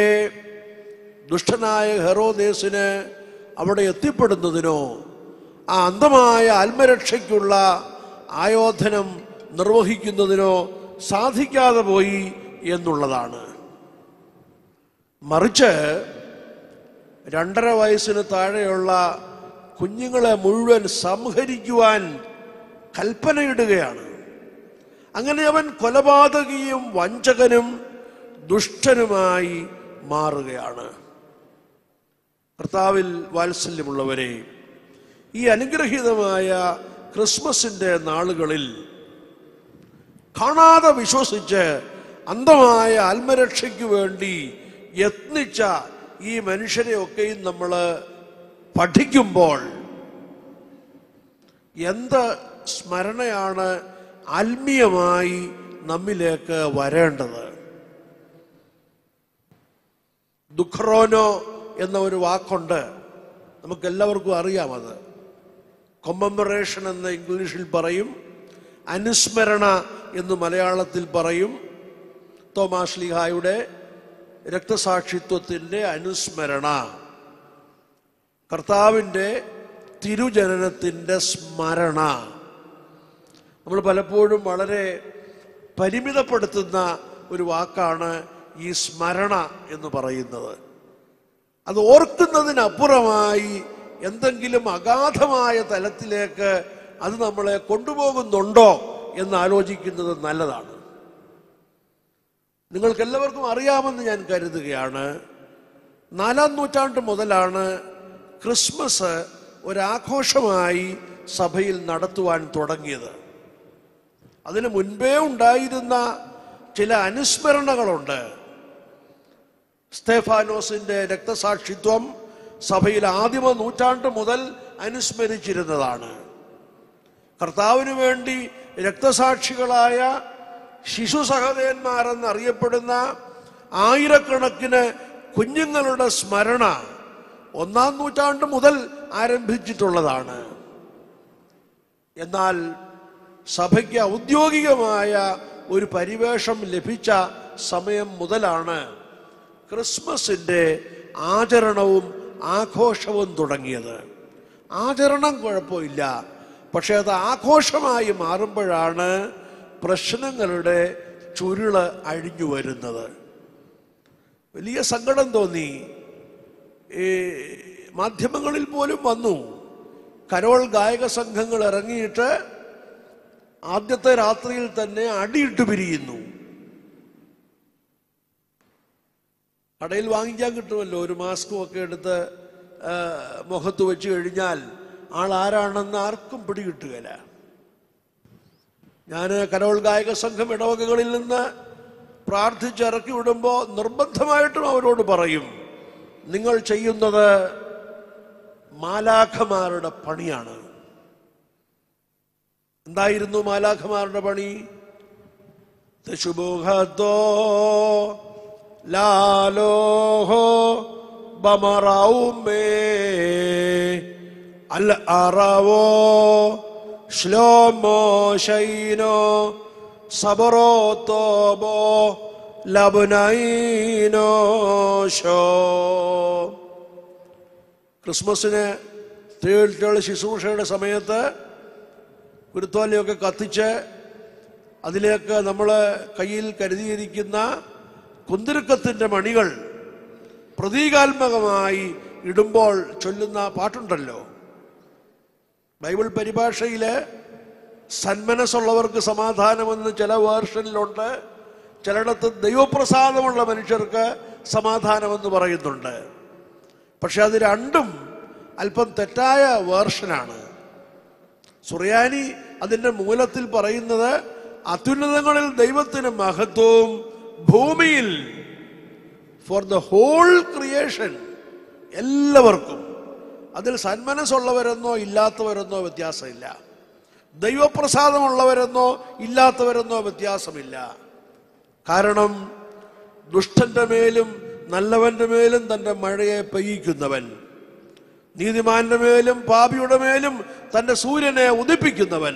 A: ദുഷ്ടനായ ഹെറോദേസിന് അവിടെ എത്തിപ്പെടുന്നതിനോ ആ അന്ധമായ ആത്മരക്ഷയ്ക്കുള്ള ആയോധനം നിർവഹിക്കുന്നതിനോ സാധിക്കാതെ പോയി എന്നുള്ളതാണ് മറിച്ച് രണ്ടര വയസ്സിന് താഴെയുള്ള കുഞ്ഞുങ്ങളെ മുഴുവൻ സംഹരിക്കുവാൻ കൽപ്പനയിടുകയാണ് അങ്ങനെ അവൻ കൊലപാതകിയും വഞ്ചകനും ദുഷ്ടനുമായി മാറുകയാണ് കർത്താവിൽ വാത്സല്യമുള്ളവരെ ഈ അനുഗ്രഹീതമായ ക്രിസ്മസിന്റെ നാളുകളിൽ കാണാതെ വിശ്വസിച്ച് അന്ധമായ ആത്മരക്ഷയ്ക്ക് വേണ്ടി യത്നിച്ച ഈ മനുഷ്യരെയൊക്കെയും നമ്മൾ പഠിക്കുമ്പോൾ എന്ത് സ്മരണയാണ് ആത്മീയമായി നമ്മിലേക്ക് വരേണ്ടത് ദുഃഖറോനോ എന്ന ഒരു വാക്കുണ്ട് നമുക്ക് എല്ലാവർക്കും അറിയാം അത് കൊമ്മറേഷൻ എന്ന് ഇംഗ്ലീഷിൽ പറയും അനുസ്മരണ എന്ന് മലയാളത്തിൽ പറയും തോമാസ് ലിഹായുടെ രക്തസാക്ഷിത്വത്തിൻ്റെ അനുസ്മരണ കർത്താവിൻ്റെ തിരുജനനത്തിൻ്റെ സ്മരണ നമ്മൾ പലപ്പോഴും വളരെ പരിമിതപ്പെടുത്തുന്ന ഒരു വാക്കാണ് ഈ സ്മരണ എന്ന് പറയുന്നത് അത് ഓർക്കുന്നതിനപ്പുറമായി എന്തെങ്കിലും അഗാധമായ തലത്തിലേക്ക് അത് നമ്മളെ കൊണ്ടുപോകുന്നുണ്ടോ എന്ന് ആലോചിക്കുന്നത് നല്ലതാണ് നിങ്ങൾക്കെല്ലാവർക്കും അറിയാമെന്ന് ഞാൻ കരുതുകയാണ് നാലാം നൂറ്റാണ്ട് മുതലാണ് ക്രിസ്മസ് ഒരാഘോഷമായി സഭയിൽ നടത്തുവാൻ തുടങ്ങിയത് അതിന് മുൻപേ ഉണ്ടായിരുന്ന ചില അനുസ്മരണകളുണ്ട് സ്തേഫാനോസിന്റെ രക്തസാക്ഷിത്വം സഭയിൽ ആദിമ നൂറ്റാണ്ട് മുതൽ അനുസ്മരിച്ചിരുന്നതാണ് കർത്താവിന് വേണ്ടി രക്തസാക്ഷികളായ ശിശു സഹോദയന്മാരെന്നറിയപ്പെടുന്ന ആയിരക്കണക്കിന് കുഞ്ഞുങ്ങളുടെ സ്മരണ ഒന്നാം നൂറ്റാണ്ട് മുതൽ ആരംഭിച്ചിട്ടുള്ളതാണ് എന്നാൽ സഭയ്ക്ക് ഔദ്യോഗികമായ ഒരു പരിവേഷം ലഭിച്ച സമയം മുതലാണ് ക്രിസ്മസിൻ്റെ ആചരണവും ആഘോഷവും തുടങ്ങിയത് ആചരണം കുഴപ്പമില്ല പക്ഷെ അത് ആഘോഷമായി മാറുമ്പോഴാണ് പ്രശ്നങ്ങളുടെ ചുരുള് അഴിഞ്ഞു വരുന്നത് വലിയ സങ്കടം തോന്നി ഈ മാധ്യമങ്ങളിൽ പോലും വന്നു കരോൾ ഗായക സംഘങ്ങൾ ഇറങ്ങിയിട്ട് ആദ്യത്തെ രാത്രിയിൽ തന്നെ അടിയിട്ട് പിരിയുന്നു കടയിൽ വാങ്ങിക്കാൻ കിട്ടുമല്ലോ ഒരു മാസ്കും ഒക്കെ എടുത്ത് ആ, മുഖത്ത് വെച്ച് കഴിഞ്ഞാൽ ആൾ ആരാണെന്ന് ആർക്കും പിടികിട്ടുകയില്ല ഞാൻ കരോൾ ഗായക സംഘം ഇടവകകളിൽ നിന്ന് പ്രാർത്ഥിച്ചിറക്കി വിടുമ്പോൾ നിർബന്ധമായിട്ടും അവരോട് പറയും നിങ്ങൾ ചെയ്യുന്നത് മാലാഖമാരുടെ പണിയാണ് എന്തായിരുന്നു മാലാഖമാരുടെ പണി തശുബോഹത്തോ ലാലോഹോ ബമറാവുമേ അൽ അറവോ ശ്ലോമോ ശൈനോ സബറോ തോബോ ലബുനൈനോ ഷോ ക്രിസ്മസിന് സ്ത്രീകളുടെ ശുശ്രൂഷയുടെ സമയത്ത് കുരുത്തോലയൊക്കെ കത്തിച്ച് അതിലേക്ക് നമ്മൾ കയ്യിൽ കരുതിയിരിക്കുന്ന കുന്തിരുക്കത്തിൻ്റെ മണികൾ പ്രതീകാത്മകമായി ഇടുമ്പോൾ ചൊല്ലുന്ന പാട്ടുണ്ടല്ലോ ബൈബിൾ പരിഭാഷയില് സന്മനസ്സുള്ളവർക്ക് സമാധാനമെന്ന് ചില വേർഷനിലുണ്ട് ചിലയിടത്ത് ദൈവപ്രസാദമുള്ള മനുഷ്യർക്ക് സമാധാനമെന്ന് പറയുന്നുണ്ട് പക്ഷെ അത് രണ്ടും അല്പം തെറ്റായ വേർഷനാണ് സുറിയാനി അതിൻ്റെ മൂലത്തിൽ പറയുന്നത് അത്യുന്നതങ്ങളിൽ ദൈവത്തിന് മഹത്വവും ഭൂമിയിൽ ഫോർ ദ ഹോൾ ക്രിയേഷൻ എല്ലാവർക്കും അതിൽ സന്മനസ്സുള്ളവരെന്നോ ഇല്ലാത്തവരെന്നോ വ്യത്യാസമില്ല ദൈവപ്രസാദമുള്ളവരെന്നോ ഇല്ലാത്തവരെന്നോ വ്യത്യാസമില്ല കാരണം ദുഷ്ടന്റെ മേലും നല്ലവന്റെ മേലും തന്റെ മഴയെ പെയ്യിക്കുന്നവൻ നീതിമാന്റെ മേലും പാപിയുടെ മേലും തന്റെ സൂര്യനെ ഉദിപ്പിക്കുന്നവൻ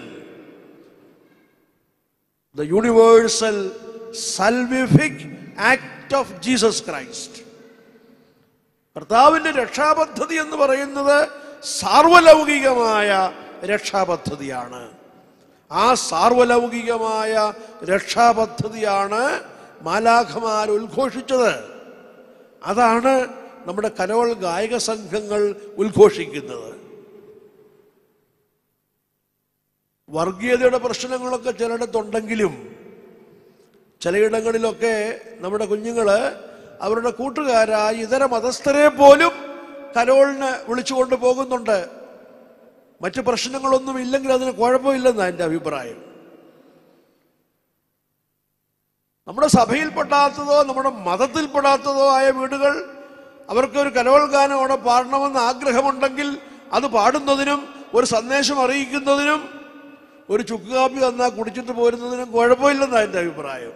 A: the universal salvific act of Jesus Christ കർത്താവിന്റെ രക്ഷാപദ്ധതി എന്ന് പറയുന്നത് സാർവലൗകികമായ രക്ഷാപദ്ധതിയാണ് ആ സാർവലൗകികമായ രക്ഷാപദ്ധതിയാണ് മാലാഖമാർ ഉദ്ഘോഷിച്ചത് അതാണ് നമ്മുടെ കരോൾ ഗായക സംഘങ്ങൾ ഉദ്ഘോഷിക്കുന്നത് വർഗീയതയുടെ പ്രശ്നങ്ങളൊക്കെ ചിലയിടത്തുണ്ടെങ്കിലും ചിലയിടങ്ങളിലൊക്കെ നമ്മുടെ കുഞ്ഞുങ്ങള് അവരുടെ കൂട്ടുകാരായ ഇതര മതസ്ഥരെ പോലും കരോളിന് വിളിച്ചുകൊണ്ട് പോകുന്നുണ്ട് മറ്റു പ്രശ്നങ്ങളൊന്നും ഇല്ലെങ്കിൽ അതിന് കുഴപ്പമില്ലെന്നാണ് എൻ്റെ അഭിപ്രായം നമ്മുടെ സഭയിൽപ്പെടാത്തതോ നമ്മുടെ മതത്തിൽപ്പെടാത്തതോ ആയ വീടുകൾ അവർക്ക് ഒരു കരോൾ ഗാനം അവിടെ പാടണമെന്ന് ആഗ്രഹമുണ്ടെങ്കിൽ അത് പാടുന്നതിനും ഒരു സന്ദേശം അറിയിക്കുന്നതിനും ഒരു ചുക്ക് കാപ്പി തന്നാൽ കുടിച്ചിട്ട് പോരുന്നതിനും കുഴപ്പമില്ലെന്നാണ് എൻ്റെ അഭിപ്രായം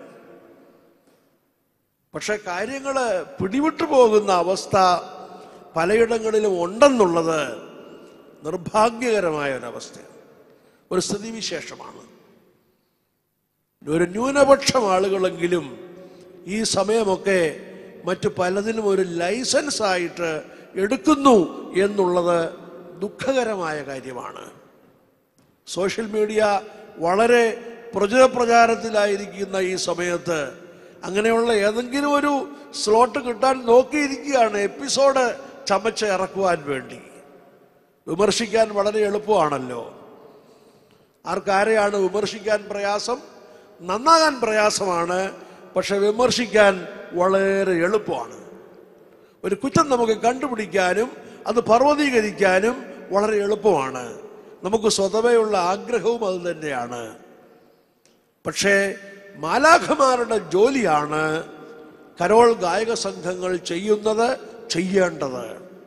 A: പക്ഷെ കാര്യങ്ങൾ പിടിവിട്ടു പോകുന്ന അവസ്ഥ പലയിടങ്ങളിലും ഉണ്ടെന്നുള്ളത് നിർഭാഗ്യകരമായ ഒരവസ്ഥയാണ് ഒരു സ്ഥിതിവിശേഷമാണ് ഒരു ന്യൂനപക്ഷം ആളുകളെങ്കിലും ഈ സമയമൊക്കെ മറ്റു പലതിനും ഒരു ലൈസൻസ് ആയിട്ട് എടുക്കുന്നു എന്നുള്ളത് ദുഃഖകരമായ കാര്യമാണ് സോഷ്യൽ മീഡിയ വളരെ പ്രചുര പ്രചാരത്തിലായിരിക്കുന്ന ഈ സമയത്ത് അങ്ങനെയുള്ള ഏതെങ്കിലും ഒരു സ്ലോട്ട് കിട്ടാൻ നോക്കിയിരിക്കുകയാണ് എപ്പിസോഡ് ചമച്ച് ഇറക്കുവാൻ വേണ്ടി വിമർശിക്കാൻ വളരെ എളുപ്പമാണല്ലോ ആർക്കാരെയാണ് വിമർശിക്കാൻ പ്രയാസം നന്നാകാൻ പ്രയാസമാണ് പക്ഷെ വിമർശിക്കാൻ വളരെ എളുപ്പമാണ് ഒരു കുറ്റം നമുക്ക് കണ്ടുപിടിക്കാനും അത് പർവ്വതീകരിക്കാനും വളരെ എളുപ്പമാണ് നമുക്ക് സ്വതവേയുള്ള ആഗ്രഹവും അത് തന്നെയാണ് പക്ഷേ മാലാഖമാരുടെ ജോലിയാണ് കരോൾ ഗായക സംഘങ്ങൾ ചെയ്യുന്നത് ചെയ്യേണ്ടത്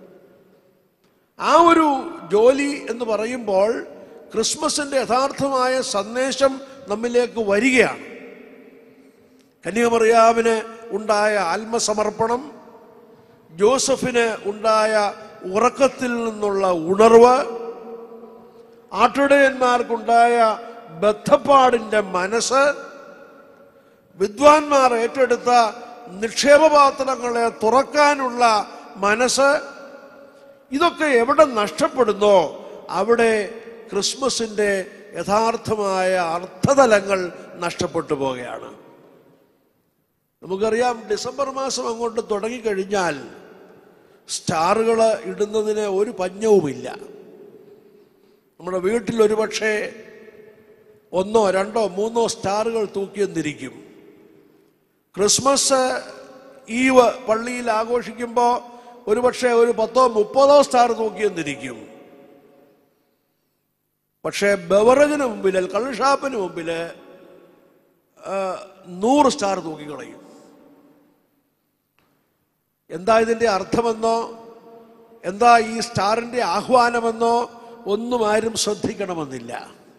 A: ആ ഒരു ജോലി എന്ന് പറയുമ്പോൾ ക്രിസ്മസിന്റെ യഥാർത്ഥമായ സന്ദേശം നമ്മിലേക്ക് വരികയാണ് കന്യാമറിയാവിന് ഉണ്ടായ ആത്മസമർപ്പണം ജോസഫിന് ഉണ്ടായ ഉറക്കത്തിൽ നിന്നുള്ള ഉണർവ് ആട്ടിടയന്മാർക്കുണ്ടായ ബദ്ധപ്പാടിന്റെ മനസ്സ് വിദ്വാൻമാർ ഏറ്റെടുത്ത നിക്ഷേപപാത്രങ്ങളെ തുറക്കാനുള്ള മനസ്സ് ഇതൊക്കെ എവിടെ നഷ്ടപ്പെടുന്നോ അവിടെ ക്രിസ്മസിന്റെ യഥാർത്ഥമായ അർത്ഥതലങ്ങൾ നഷ്ടപ്പെട്ടു പോവുകയാണ് നമുക്കറിയാം ഡിസംബർ മാസം അങ്ങോട്ട് തുടങ്ങിക്കഴിഞ്ഞാൽ സ്റ്റാറുകൾ ഇടുന്നതിന് ഒരു പഞ്ഞവുമില്ല നമ്മുടെ വീട്ടിൽ ഒരുപക്ഷെ ഒന്നോ രണ്ടോ മൂന്നോ സ്റ്റാറുകൾ തൂക്കിയെന്നിരിക്കും ക്രിസ്മസ് ഈവ് പള്ളിയിൽ ആഘോഷിക്കുമ്പോൾ ഒരുപക്ഷെ ഒരു പത്തോ മുപ്പതോ സ്റ്റാർ തൂക്കിയെന്നിരിക്കും പക്ഷേ ബവറേജിന് മുമ്പിൽ കള്ളുഷാപ്പിന് മുമ്പിൽ ആ, നൂറ് സ്റ്റാർ തൂക്കിക്കളയും എന്താ ഇതിന്റെ അർത്ഥമെന്നോ എന്താ ഈ സ്റ്റാറിന്റെ ആഹ്വാനമെന്നോ ഒന്നും ആരും ശ്രദ്ധിക്കണമെന്നില്ല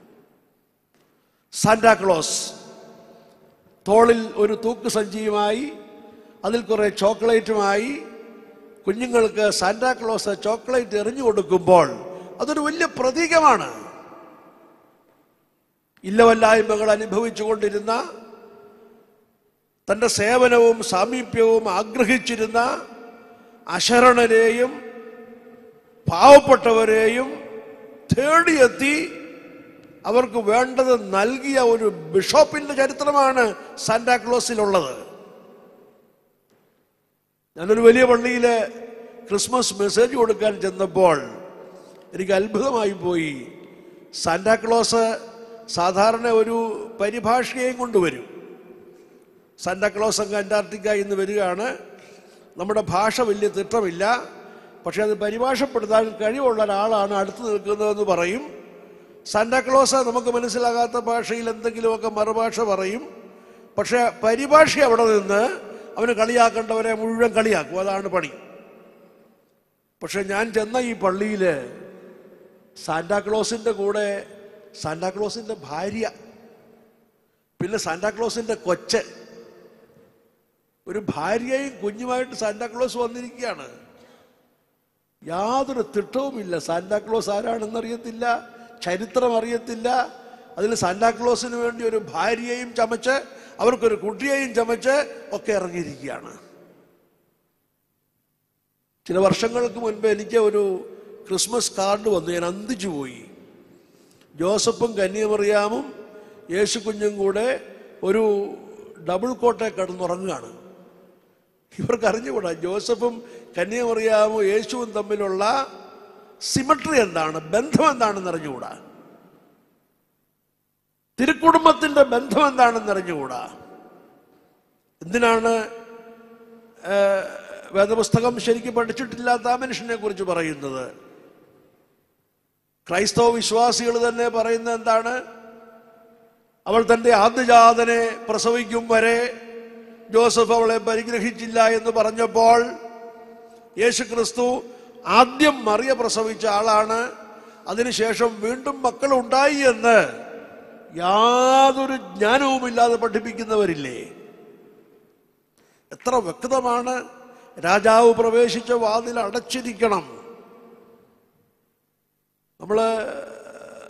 A: സാന്റാക്ലോസ് തോളിൽ ഒരു തൂക്ക് സഞ്ചിയുമായി അതിൽ കുറെ ചോക്ലേറ്റുമായി കുഞ്ഞുങ്ങൾക്ക് സാന്റാക്ലോസ് ചോക്ലേറ്റ് എറിഞ്ഞു കൊടുക്കുമ്പോൾ അതൊരു വലിയ പ്രതീകമാണ് ഇല്ലവല്ലായ്മകൾ അനുഭവിച്ചുകൊണ്ടിരുന്ന തൻ്റെ സേവനവും സാമീപ്യവും ആഗ്രഹിച്ചിരുന്ന അശരണരെയും പാവപ്പെട്ടവരെയും തേടിയെത്തി അവർക്ക് വേണ്ടത് നൽകിയ ഒരു ബിഷപ്പിന്റെ ചരിത്രമാണ് സാന്റാക്ലോസിലുള്ളത് ഞാനൊരു വലിയ പള്ളിയിൽ ക്രിസ്മസ് മെസ്സേജ് കൊടുക്കാൻ ചെന്നപ്പോൾ എനിക്ക് അത്ഭുതമായി പോയി സാന്റാക്ലോസ് സാധാരണ ഒരു പരിഭാഷയെയും കൊണ്ടുവരും സാന്റാക്ലോസ് അങ്ങ് അന്റാർട്ടിക്ക ഇന്ന് വരികയാണ് നമ്മുടെ ഭാഷ വലിയ തിട്ടമില്ല പക്ഷെ അത് പരിഭാഷപ്പെടുത്താൻ കഴിവുള്ള ഒരാളാണ് അടുത്ത് നിൽക്കുന്നതെന്ന് പറയും സാന്റാക്ലോസ് നമുക്ക് മനസ്സിലാകാത്ത ഭാഷയിൽ എന്തെങ്കിലുമൊക്കെ മറുഭാഷ പറയും പക്ഷെ പരിഭാഷ അവിടെ നിന്ന് അവന് കളിയാക്കേണ്ടവരെ മുഴുവൻ കളിയാക്കും അതാണ് പണി പക്ഷെ ഞാൻ ചെന്ന ഈ പള്ളിയിൽ സാന്റാക്ലോസിന്റെ കൂടെ സാന്റാക്ലോസിന്റെ ഭാര്യ പിന്നെ സാന്റാക്ലോസിന്റെ കൊച്ച് ഒരു ഭാര്യയും കുഞ്ഞുമായിട്ട് സാന്റാക്ലോസ് വന്നിരിക്കുകയാണ് യാതൊരു തിട്ടവുമില്ല സാന്റാക്ലോസ് ആരാണെന്ന് അറിയത്തില്ല ചരിത്രം അറിയത്തില്ല അതിൽ സാന്റാക്ലോസിന് വേണ്ടി ഒരു ഭാര്യയെയും ചമച്ച് അവർക്കൊരു കുട്ടിയെയും ചമച്ച് ഒക്കെ ഇറങ്ങിയിരിക്കുകയാണ് ചില വർഷങ്ങൾക്ക് മുൻപ് എനിക്ക് ഒരു ക്രിസ്മസ് കാർഡ് വന്നു ഞാൻ അന്തിച്ചു പോയി ജോസഫും കന്യമറിയാമും യേശു കുഞ്ഞും കൂടെ ഒരു ഡബിൾ കോട്ടെ കിടന്നുറങ്ങുകയാണ് ഇവർക്ക് അറിഞ്ഞുകൂടാ ജോസഫും കന്യമറിയാമും യേശുവും തമ്മിലുള്ള സിമട്രി എന്താണ് ബന്ധം എന്താണെന്ന് അറിഞ്ഞുകൂടാ തിരുക്കുടുംബത്തിന്റെ ബന്ധം എന്താണെന്ന് അറിഞ്ഞുകൂടാ എന്തിനാണ് ആ, വേദപുസ്തകം ശരിക്കും പഠിച്ചിട്ടില്ലാത്ത ആ മനുഷ്യനെ കുറിച്ച് പറയുന്നത് ക്രൈസ്തവ വിശ്വാസികൾ തന്നെ പറയുന്നത് എന്താണ് അവൾ തന്റെ ആദ്യജാതനെ പ്രസവിക്കും വരെ ജോസഫ് അവളെ പരിഗ്രഹിച്ചില്ല എന്ന് പറഞ്ഞപ്പോൾ യേശു ക്രിസ്തു ആദ്യം മറിയ പ്രസവിച്ച ആളാണ് അതിനുശേഷം വീണ്ടും മക്കൾ ഉണ്ടായി എന്ന് യാതൊരു ജ്ഞാനവുമില്ലാതെ പഠിപ്പിക്കുന്നവരില്ലേ എത്ര വ്യക്തമാണ് രാജാവ് പ്രവേശിച്ച വാതിൽ അടച്ചിരിക്കണം നമ്മള്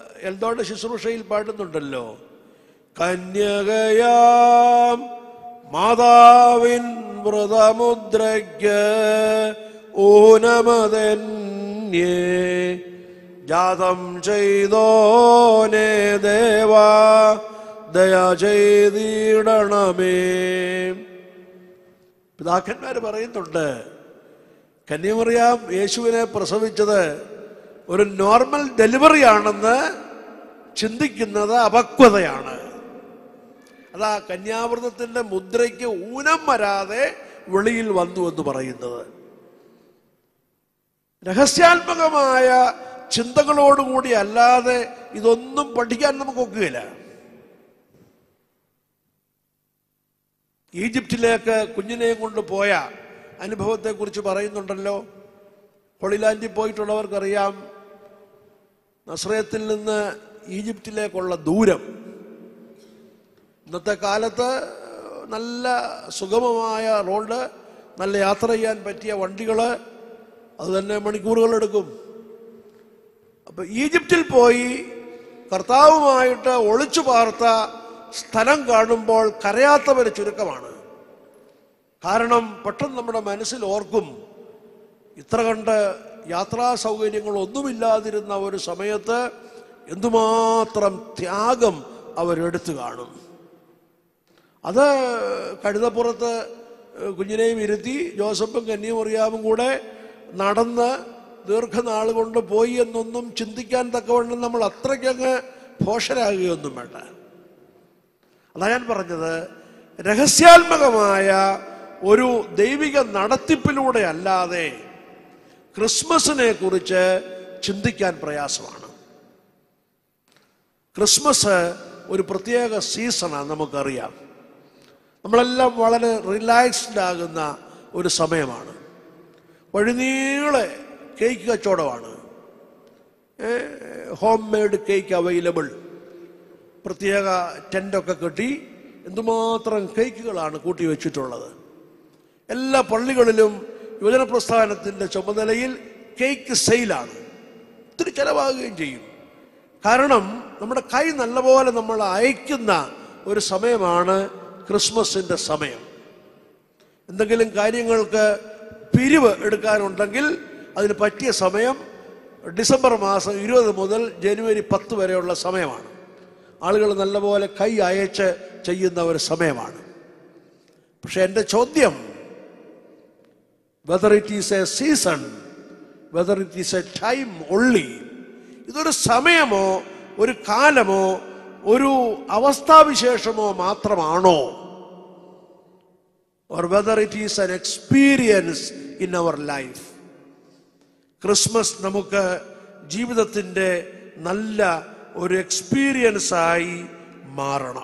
A: എൽദോയുടെ ശുശ്രൂഷയിൽ പാടുന്നുണ്ടല്ലോ കന്യകയാം മാതാവിൻ വ്രതമുദ്രയ്ക്ക് ഊനമതന്യേ ജാതം ചെയ്തോനെ ദേവാ ദയ ചെയ്തിടണമേ പിതാക്കന്മാർ പറയുന്നുണ്ട് കന്യമറിയാം യേശുവിനെ പ്രസവിച്ചത് ഒരു നോർമൽ ഡെലിവറി ആണെന്ന് ചിന്തിക്കുന്നത് അപക്വതയാണ് അതാ കന്യാവൃതത്തിന്റെ മുദ്രയ്ക്ക് ഊനം വരാതെ വെളിയിൽ വന്നു എന്ന് പറയുന്നത് രഹസ്യാത്മകമായ ചിന്തകളോടുകൂടി അല്ലാതെ ഇതൊന്നും പഠിക്കാൻ നമുക്ക് ഒക്കുകയില്ല ഈജിപ്തിലേക്ക് കുഞ്ഞിനെയും കൊണ്ട് പോയ അനുഭവത്തെക്കുറിച്ച് പറയുന്നുണ്ടല്ലോ ഹോളിലാൻഡിൽ പോയിട്ടുള്ളവർക്കറിയാം നസ്രയത്തിൽ നിന്ന് ഈജിപ്തിലേക്കുള്ള ദൂരം ഇന്നത്തെ കാലത്ത് നല്ല സുഗമമായ റോഡ് നല്ല യാത്ര ചെയ്യാൻ പറ്റിയ വണ്ടികൾ അത് തന്നെ മണിക്കൂറുകൾ എടുക്കും അപ്പൊ ഈജിപ്തിൽ പോയി കർത്താവുമായിട്ട് ഒളിച്ചു പാർത്ത സ്ഥലം കാണുമ്പോൾ കരയാത്തവർ ചുരുക്കമാണ് കാരണം പെട്ടെന്ന് നമ്മുടെ മനസ്സിൽ ഓർക്കും ഇത്ര കണ്ട് യാത്രാ സൗകര്യങ്ങൾ ഒന്നുമില്ലാതിരുന്ന ഒരു സമയത്ത് എന്തുമാത്രം ത്യാഗം അവരെടുത്തു കാണും അത് കഴുതപ്പുറത്ത് കുഞ്ഞിനെയും ഇരുത്തി ജോസഫും കന്നിയും അറിയാമും കൂടെ നടന്ന് ദീർഘനാൾ കൊണ്ട് പോയി എന്നൊന്നും ചിന്തിക്കാൻ തക്കവണ്ണം നമ്മൾ അത്രയ്ക്കങ്ങ് ഭോഷരാകുകയൊന്നും വേണ്ട അതാ ഞാൻ പറഞ്ഞത് രഹസ്യാത്മകമായ ഒരു ദൈവിക നടത്തിപ്പിലൂടെ അല്ലാതെ ക്രിസ്മസിനെ കുറിച്ച് ചിന്തിക്കാൻ പ്രയാസമാണ് ക്രിസ്മസ് ഒരു പ്രത്യേക സീസണാണ് നമുക്കറിയാം നമ്മളെല്ലാം വളരെ റിലാക്സ്ഡ് ആകുന്ന ഒരു സമയമാണ് വഴിനീളെ കേക്ക് കച്ചവടമാണ് ഹോം മെയ്ഡ് കേക്ക് അവൈലബിൾ പ്രത്യേക ടെൻ്റൊക്കെ കെട്ടി എന്തുമാത്രം കേക്കുകളാണ് കൂട്ടി വെച്ചിട്ടുള്ളത് എല്ലാ പള്ളികളിലും യുവജന പ്രസ്ഥാനത്തിൻ്റെ ചുമതലയിൽ കേക്ക് സെയിലാണ് ഒത്തിരി ചിലവാകുകയും ചെയ്യും കാരണം നമ്മുടെ കൈ നല്ലപോലെ നമ്മൾ അയക്കുന്ന ഒരു സമയമാണ് ക്രിസ്മസിൻ്റെ സമയം എന്തെങ്കിലും കാര്യങ്ങൾക്ക് പിരിവ് എടുക്കാനുണ്ടെങ്കിൽ അതിന് പറ്റിയ സമയം ഡിസംബർ മാസം ഇരുപത് മുതൽ ജനുവരി പത്ത് വരെയുള്ള സമയമാണ് ആളുകൾ നല്ലപോലെ കൈ അയച്ച് ചെയ്യുന്ന ഒരു സമയമാണ് പക്ഷെ എൻ്റെ ചോദ്യം whether it is a season whether it is a time ഒള്ളി ഇതൊരു സമയമോ ഒരു കാലമോ ഒരു അവസ്ഥാവിശേഷമോ മാത്രമാണോ or whether it is an experience in our life. Christmas നമുക്ക് ജീവിതത്തിൻ്റെ നല്ല ഒരു എക്സ്പീരിയൻസ് ആയി മാറണം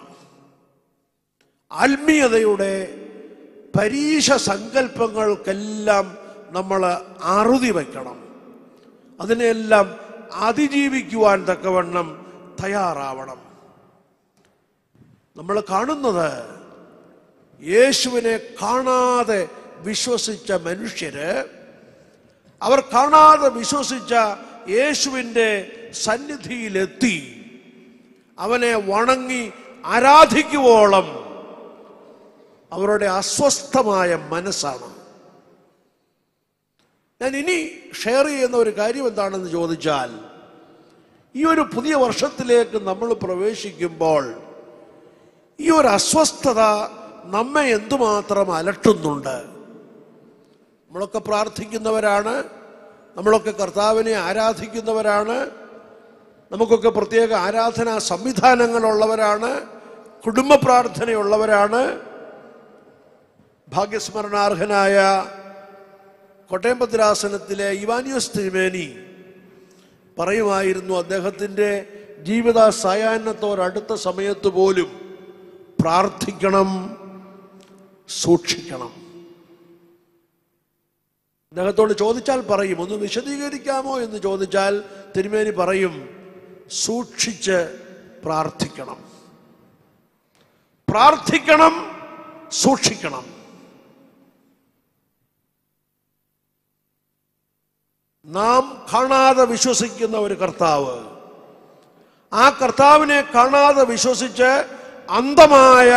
A: ആത്മീയതയുടെ പരീക്ഷ സങ്കല്പങ്ങൾക്കെല്ലാം നമ്മൾ അറുതി വയ്ക്കണം അതിനെല്ലാം അതിജീവിക്കുവാൻ തക്കവണ്ണം തയ്യാറാവണം നമ്മൾ കാണുന്നത് യേശുവിനെ കാണാതെ വിശ്വസിച്ച മനുഷ്യര് അവർ കാണാതെ വിശ്വസിച്ച യേശുവിൻ്റെ സന്നിധിയിലെത്തി അവനെ വണങ്ങി ആരാധിക്കുവോളം അവരുടെ അസ്വസ്ഥമായ മനസ്സാണ് ഞാൻ ഇനി ഷെയർ ചെയ്യുന്ന ഒരു കാര്യം എന്താണെന്ന് ചോദിച്ചാൽ ഈ ഒരു പുതിയ വർഷത്തിലേക്ക് നമ്മൾ പ്രവേശിക്കുമ്പോൾ ഈ ഒരു അസ്വസ്ഥത നമ്മെ എന്തുമാത്രം അലട്ടുന്നുണ്ട് നമ്മളൊക്കെ പ്രാർത്ഥിക്കുന്നവരാണ് നമ്മളൊക്കെ കർത്താവിനെ ആരാധിക്കുന്നവരാണ് നമുക്കൊക്കെ പ്രത്യേക ആരാധനാ സംവിധാനങ്ങളുള്ളവരാണ് കുടുംബ പ്രാർത്ഥനയുള്ളവരാണ് ഭാഗ്യസ്മരണാർഹനായ കോട്ടയം ഭദ്രാസനത്തിലെ ഇവാനിയോസ് തിരുമേനി പറയുമായിരുന്നു അദ്ദേഹത്തിൻ്റെ ജീവിത സായാഹ്നത്തോടടുത്ത സമയത്ത് പോലും പ്രാർത്ഥിക്കണം സൂക്ഷിക്കണം അദ്ദേഹത്തോട് ചോദിച്ചാൽ പറയും ഒന്ന് വിശദീകരിക്കാമോ എന്ന് ചോദിച്ചാൽ തിരുമേനി പറയും സൂക്ഷിച്ച് പ്രാർത്ഥിക്കണം പ്രാർത്ഥിക്കണം സൂക്ഷിക്കണം നാം കാണാതെ വിശ്വസിക്കുന്ന ഒരു കർത്താവ് ആ കർത്താവിനെ കാണാതെ വിശ്വസിച്ച് അന്ധമായ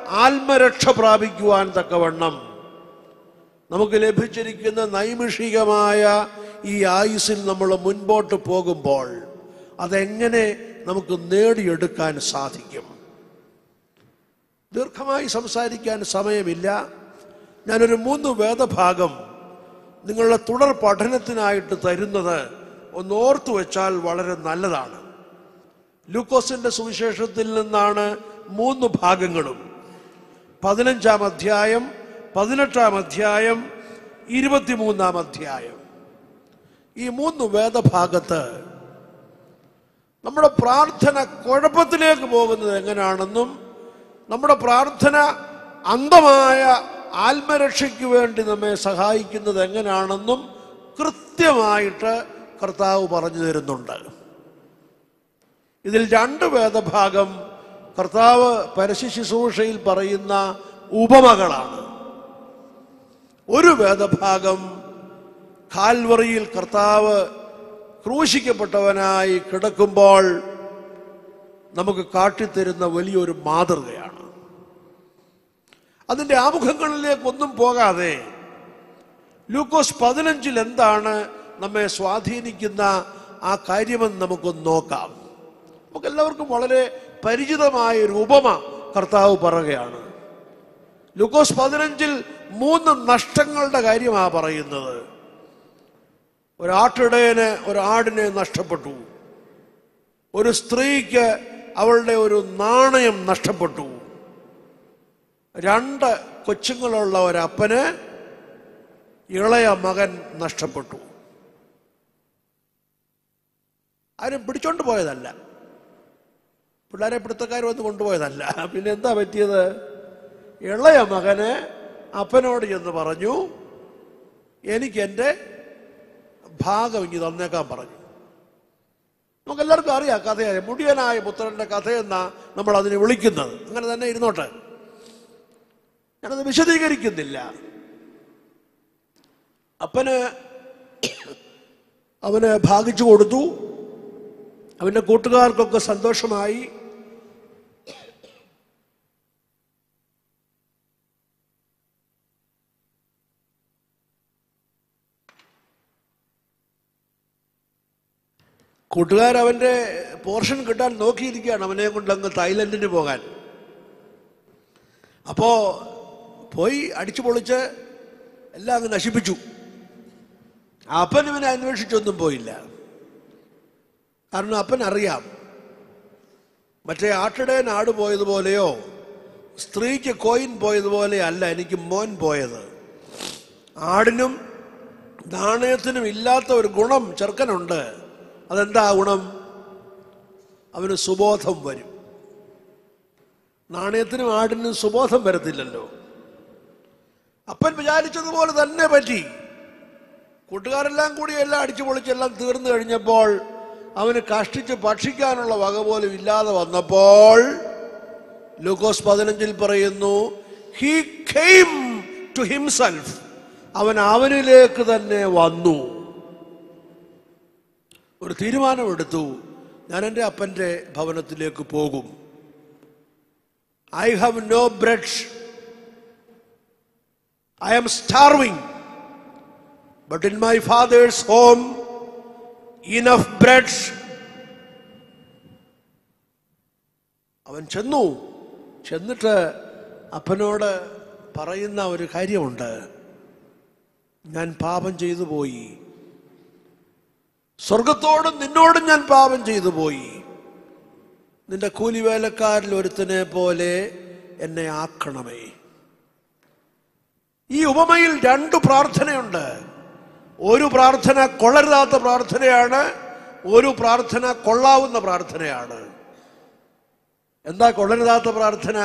A: ആത്മരക്ഷ പ്രാപിക്കുവാൻ തക്കവണ്ണം നമുക്ക് ലഭിച്ചിരിക്കുന്ന നൈമിഷികമായ ഈ ആയുസ്സിൽ നമ്മൾ മുൻപോട്ട് പോകുമ്പോൾ അതെങ്ങനെ നമുക്ക് നേടിയെടുക്കാൻ സാധിക്കും ദീർഘമായി സംസാരിക്കാൻ സമയമില്ല ഞാനൊരു മൂന്ന് വേദഭാഗം നിങ്ങളുടെ തുടർ പഠനത്തിനായിട്ട് തരുന്നത് ഒന്ന് ഓർത്തു വെച്ചാൽ വളരെ നല്ലതാണ് ലൂക്കോസിന്റെ സുവിശേഷത്തിൽ നിന്നാണ് മൂന്ന് ഭാഗങ്ങളും പതിനഞ്ചാം അധ്യായം പതിനെട്ടാം അധ്യായം ഇരുപത്തിമൂന്നാം അധ്യായം ഈ മൂന്ന് വേദഭാഗത്ത് നമ്മുടെ പ്രാർത്ഥന കുഴപ്പത്തിലേക്ക് പോകുന്നത് എങ്ങനെയാണെന്നും നമ്മുടെ പ്രാർത്ഥന അന്ധമായ ആത്മരക്ഷയ്ക്ക് വേണ്ടി നമ്മെ സഹായിക്കുന്നത് എങ്ങനെയാണെന്നും കൃത്യമായിട്ട് കർത്താവ് പറഞ്ഞു തരുന്നുണ്ട് ഇതിൽ രണ്ട് വേദഭാഗം കർത്താവ് പരസ്യ ശുശ്രൂഷയിൽ പറയുന്ന ഉപമകളാണ് ഒരു വേദഭാഗം കാൽവറിയിൽ കർത്താവ് ക്രൂശിക്കപ്പെട്ടവനായി കിടക്കുമ്പോൾ നമുക്ക് കാട്ടിത്തരുന്ന വലിയൊരു മാതൃകയാണ് അതിൻ്റെ ആമുഖങ്ങളിലേക്കൊന്നും പോകാതെ ലൂക്കോസ് പതിനഞ്ചിൽ എന്താണ് നമ്മെ സ്വാധീനിക്കുന്ന ആ കാര്യമെന്ന് നമുക്കൊന്ന് നോക്കാം നമുക്ക് എല്ലാവർക്കും വളരെ പരിചിതമായ ഒരു ഉപമ കർത്താവ് പറയുകയാണ് ലൂക്കോസ് പതിനഞ്ചിൽ മൂന്ന് നഷ്ടങ്ങളുടെ കാര്യമാണ് പറയുന്നത് ഒരാട്ടിടയന് ഒരാടിനെ നഷ്ടപ്പെട്ടു ഒരു സ്ത്രീക്ക് അവളുടെ ഒരു നാണയം നഷ്ടപ്പെട്ടു രണ്ട് കൊച്ചുങ്ങളുള്ള ഒരപ്പന് ഇളയ മകൻ നഷ്ടപ്പെട്ടു ആരും പിടിച്ചോണ്ട് പോയതല്ല പിള്ളേരെ പിടുത്തക്കാർ വന്ന് കൊണ്ടുപോയതല്ല പിന്നെ എന്താ പറ്റിയത് ഇളയ മകന് അപ്പനോട് ചെന്ന് പറഞ്ഞു എനിക്ക് എൻ്റെ ഭാഗം ഇങ്ങ് തന്നേക്കാൻ പറഞ്ഞു നമുക്ക് എല്ലാവർക്കും അറിയാം കഥയായ മുടിയനായ പുത്രന്റെ കഥയെന്നാ നമ്മൾ അതിനെ വിളിക്കുന്നത് അങ്ങനെ തന്നെ ഇരുന്നോട്ടെ ഞാനത് വിശദീകരിക്കുന്നില്ല അപ്പന് അവന് ഭാഗിച്ചു കൊടുത്തു അവന്റെ കൂട്ടുകാർക്കൊക്കെ സന്തോഷമായി കൂട്ടുകാർ അവന്റെ പോർഷൻ കിട്ടാൻ നോക്കിയിരിക്കുകയാണ് അവനെ കൊണ്ട് അങ്ങ് തായ്ലൻഡിന് പോകാൻ അപ്പോ പോയി അടിച്ചു പൊളിച്ച് എല്ലാം അങ്ങ് നശിപ്പിച്ചു അപ്പൻ ഇവനെ അന്വേഷിച്ചൊന്നും പോയില്ല കാരണം അപ്പൻ അറിയാം മറ്റേ ആട്ടിടയൻ ആട് പോയതുപോലെയോ സ്ത്രീക്ക് കോയിൻ പോയതുപോലെ അല്ല എനിക്ക് മോൻ പോയത് ആടിനും നാണയത്തിനും ഇല്ലാത്ത ഒരു ഗുണം ചെറുക്കനുണ്ട് അതെന്താ ആ ഗുണം അവന് സുബോധം വരും നാണയത്തിനും ആടിനും സുബോധം വരത്തില്ലല്ലോ അപ്പൻ വിചാരിച്ചതുപോലെ തന്നെ പറ്റി കൂട്ടുകാരെല്ലാം കൂടി എല്ലാം അടിച്ചു പൊളിച്ചെല്ലാം തീർന്നു കഴിഞ്ഞപ്പോൾ അവന് കഷ്ടിച്ച് ഭക്ഷിക്കാനുള്ള വക പോലും ഇല്ലാതെ വന്നപ്പോൾ ലൂക്കോസ് പതിനഞ്ചിൽ പറയുന്നു ഹി കെയിം ടു ഹിംസെൽഫ് അവൻ അവനിലേക്ക് തന്നെ വന്നു ഒരു തീരുമാനമെടുത്തു ഞാൻ എൻ്റെ അപ്പൻ്റെ ഭവനത്തിലേക്ക് പോകും I have no bread I am starving but in my father's home enough bread അവൻ ചെന്നു ചെന്നിട്ട് അപ്പനോട് പറയുന്ന ഒരു കാര്യമുണ്ട് ഞാൻ പാപം ചെയ്തു പോയി സ്വർഗത്തോടും നിന്നോടും ഞാൻ പാപം ചെയ്തു പോയി നിന്റെ കൂലിവേലക്കാരിൽ ഒരുത്തനെ പോലെ എന്നെ ആക്കണമേ ഈ ഉപമയിൽ രണ്ട് പ്രാർത്ഥനയുണ്ട് ഒരു പ്രാർത്ഥന കൊള്ളരുതാത്ത പ്രാർത്ഥനയാണ് ഒരു പ്രാർത്ഥന കൊള്ളാവുന്ന പ്രാർത്ഥനയാണ് എന്താ കൊള്ളരുതാത്ത പ്രാർത്ഥന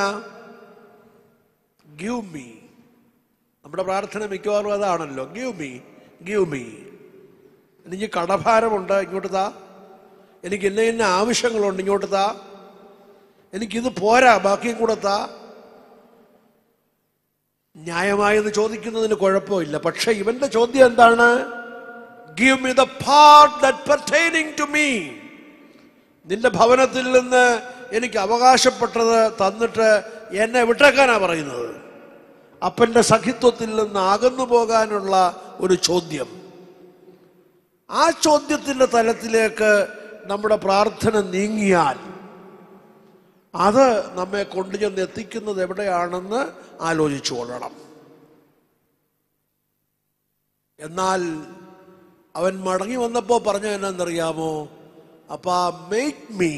A: ഗീവ് മീ നമ്മുടെ പ്രാർത്ഥന മിക്കവാറും അതാണല്ലോ ഗീവ് മീ ഗീവ് മീ എനിക്ക് കടഭാരമുണ്ട് ഇങ്ങോട്ട് താ എനിക്ക് ഇന്ന ഇന്ന ആവശ്യങ്ങളുണ്ട് ഇങ്ങോട്ട് താ എനിക്കിത് പോരാ ബാക്കിയും കൂടെ താ ന്യായമായെന്ന് ചോദിക്കുന്നതിന് കുഴപ്പമില്ല പക്ഷെ ഇവന്റെ ചോദ്യം എന്താണ് give me the part that pertaining to me നിന്റെ ഭവനത്തിൽ നിന്ന് എനിക്ക് അവകാശപ്പെട്ടത് തന്നിട്ട് എന്നെ വിട്ടേക്കാനാ പറയുന്നത് അപ്പന്റെ സഖിത്വത്തിൽ നിന്ന് അകന്നു പോകാനുള്ള ഒരു ചോദ്യം ആ ചോദ്യത്തിന്റെ തലത്തിലേക്ക് നമ്മുടെ പ്രാർത്ഥന നീങ്ങിയാൽ അത് നമ്മെ കൊണ്ടുചെന്ന് എത്തിക്കുന്നത് എവിടെയാണെന്ന് ആലോചിച്ചു കൊള്ളണം എന്നാൽ അവൻ മടങ്ങി വന്നപ്പോൾ പറഞ്ഞ എന്നാന്നറിയാമോ അപ്പാ മേക്ക് മീ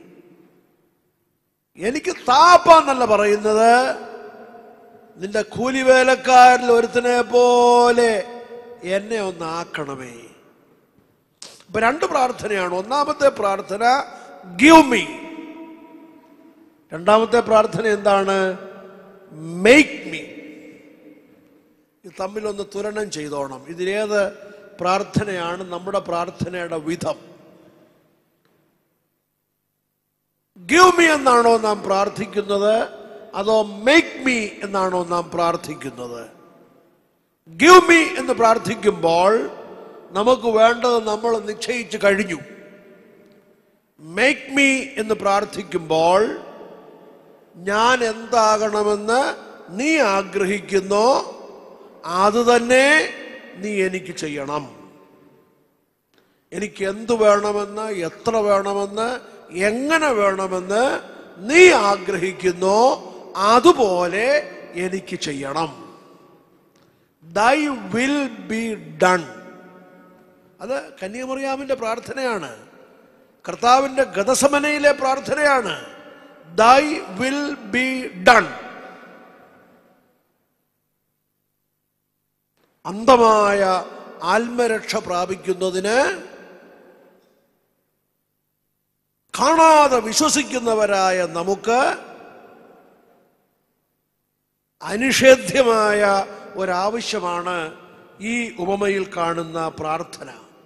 A: എനിക്ക് താപ്പാന്നല്ല പറയുന്നത് നിന്റെ കൂലിവേലക്കാരിൽ ഒരുത്തനെ പോലെ എന്നെ ഒന്ന് ആക്കണമേ ഇപ്പൊ രണ്ട് പ്രാർത്ഥനയാണ് ഒന്നാമത്തെ പ്രാർത്ഥന ഗിവ് മീ രണ്ടാമത്തെ പ്രാർത്ഥന എന്താണ് മേക്ക് മീ ഇത് തമ്മിലൊന്ന് തുലനം ചെയ്തോണം ഇതിലേത് പ്രാർത്ഥനയാണ് നമ്മുടെ പ്രാർത്ഥനയുടെ വിധം ഗിവ് മീ എന്നാണോ നാം പ്രാർത്ഥിക്കുന്നത് അതോ മേക്ക് മീ എന്നാണോ നാം പ്രാർത്ഥിക്കുന്നത് ഗിവ് മീ എന്ന് പ്രാർത്ഥിക്കുമ്പോൾ നമുക്ക് വേണ്ടത് നമ്മൾ നിശ്ചയിച്ചു കഴിഞ്ഞു മേക്ക് മീ എന്ന് പ്രാർത്ഥിക്കുമ്പോൾ ഞാൻ എന്താകണമെന്ന് നീ ആഗ്രഹിക്കുന്നോ അത് തന്നെ നീ എനിക്ക് ചെയ്യണം എനിക്ക് എന്തു വേണമെന്ന് എത്ര വേണമെന്ന് എങ്ങനെ വേണമെന്ന് നീ ആഗ്രഹിക്കുന്നോ അതുപോലെ എനിക്ക് ചെയ്യണം ദൈ വിൽ ബി ഡൺ അത് കന്യാമറിയാമിന്റെ പ്രാർത്ഥനയാണ് കർത്താവിന്റെ ഗതസമനയിലെ പ്രാർത്ഥനയാണ് ദൈ വിൽ ബി ഡൺ അന്ധമായ ആത്മരക്ഷ പ്രാപിക്കുന്നതിന് കാണാതെ വിശ്വസിക്കുന്നവരായ നമുക്ക് അനിഷേധ്യമായ ഒരാവശ്യമാണ് ഈ ഉപമയിൽ കാണുന്ന പ്രാർത്ഥന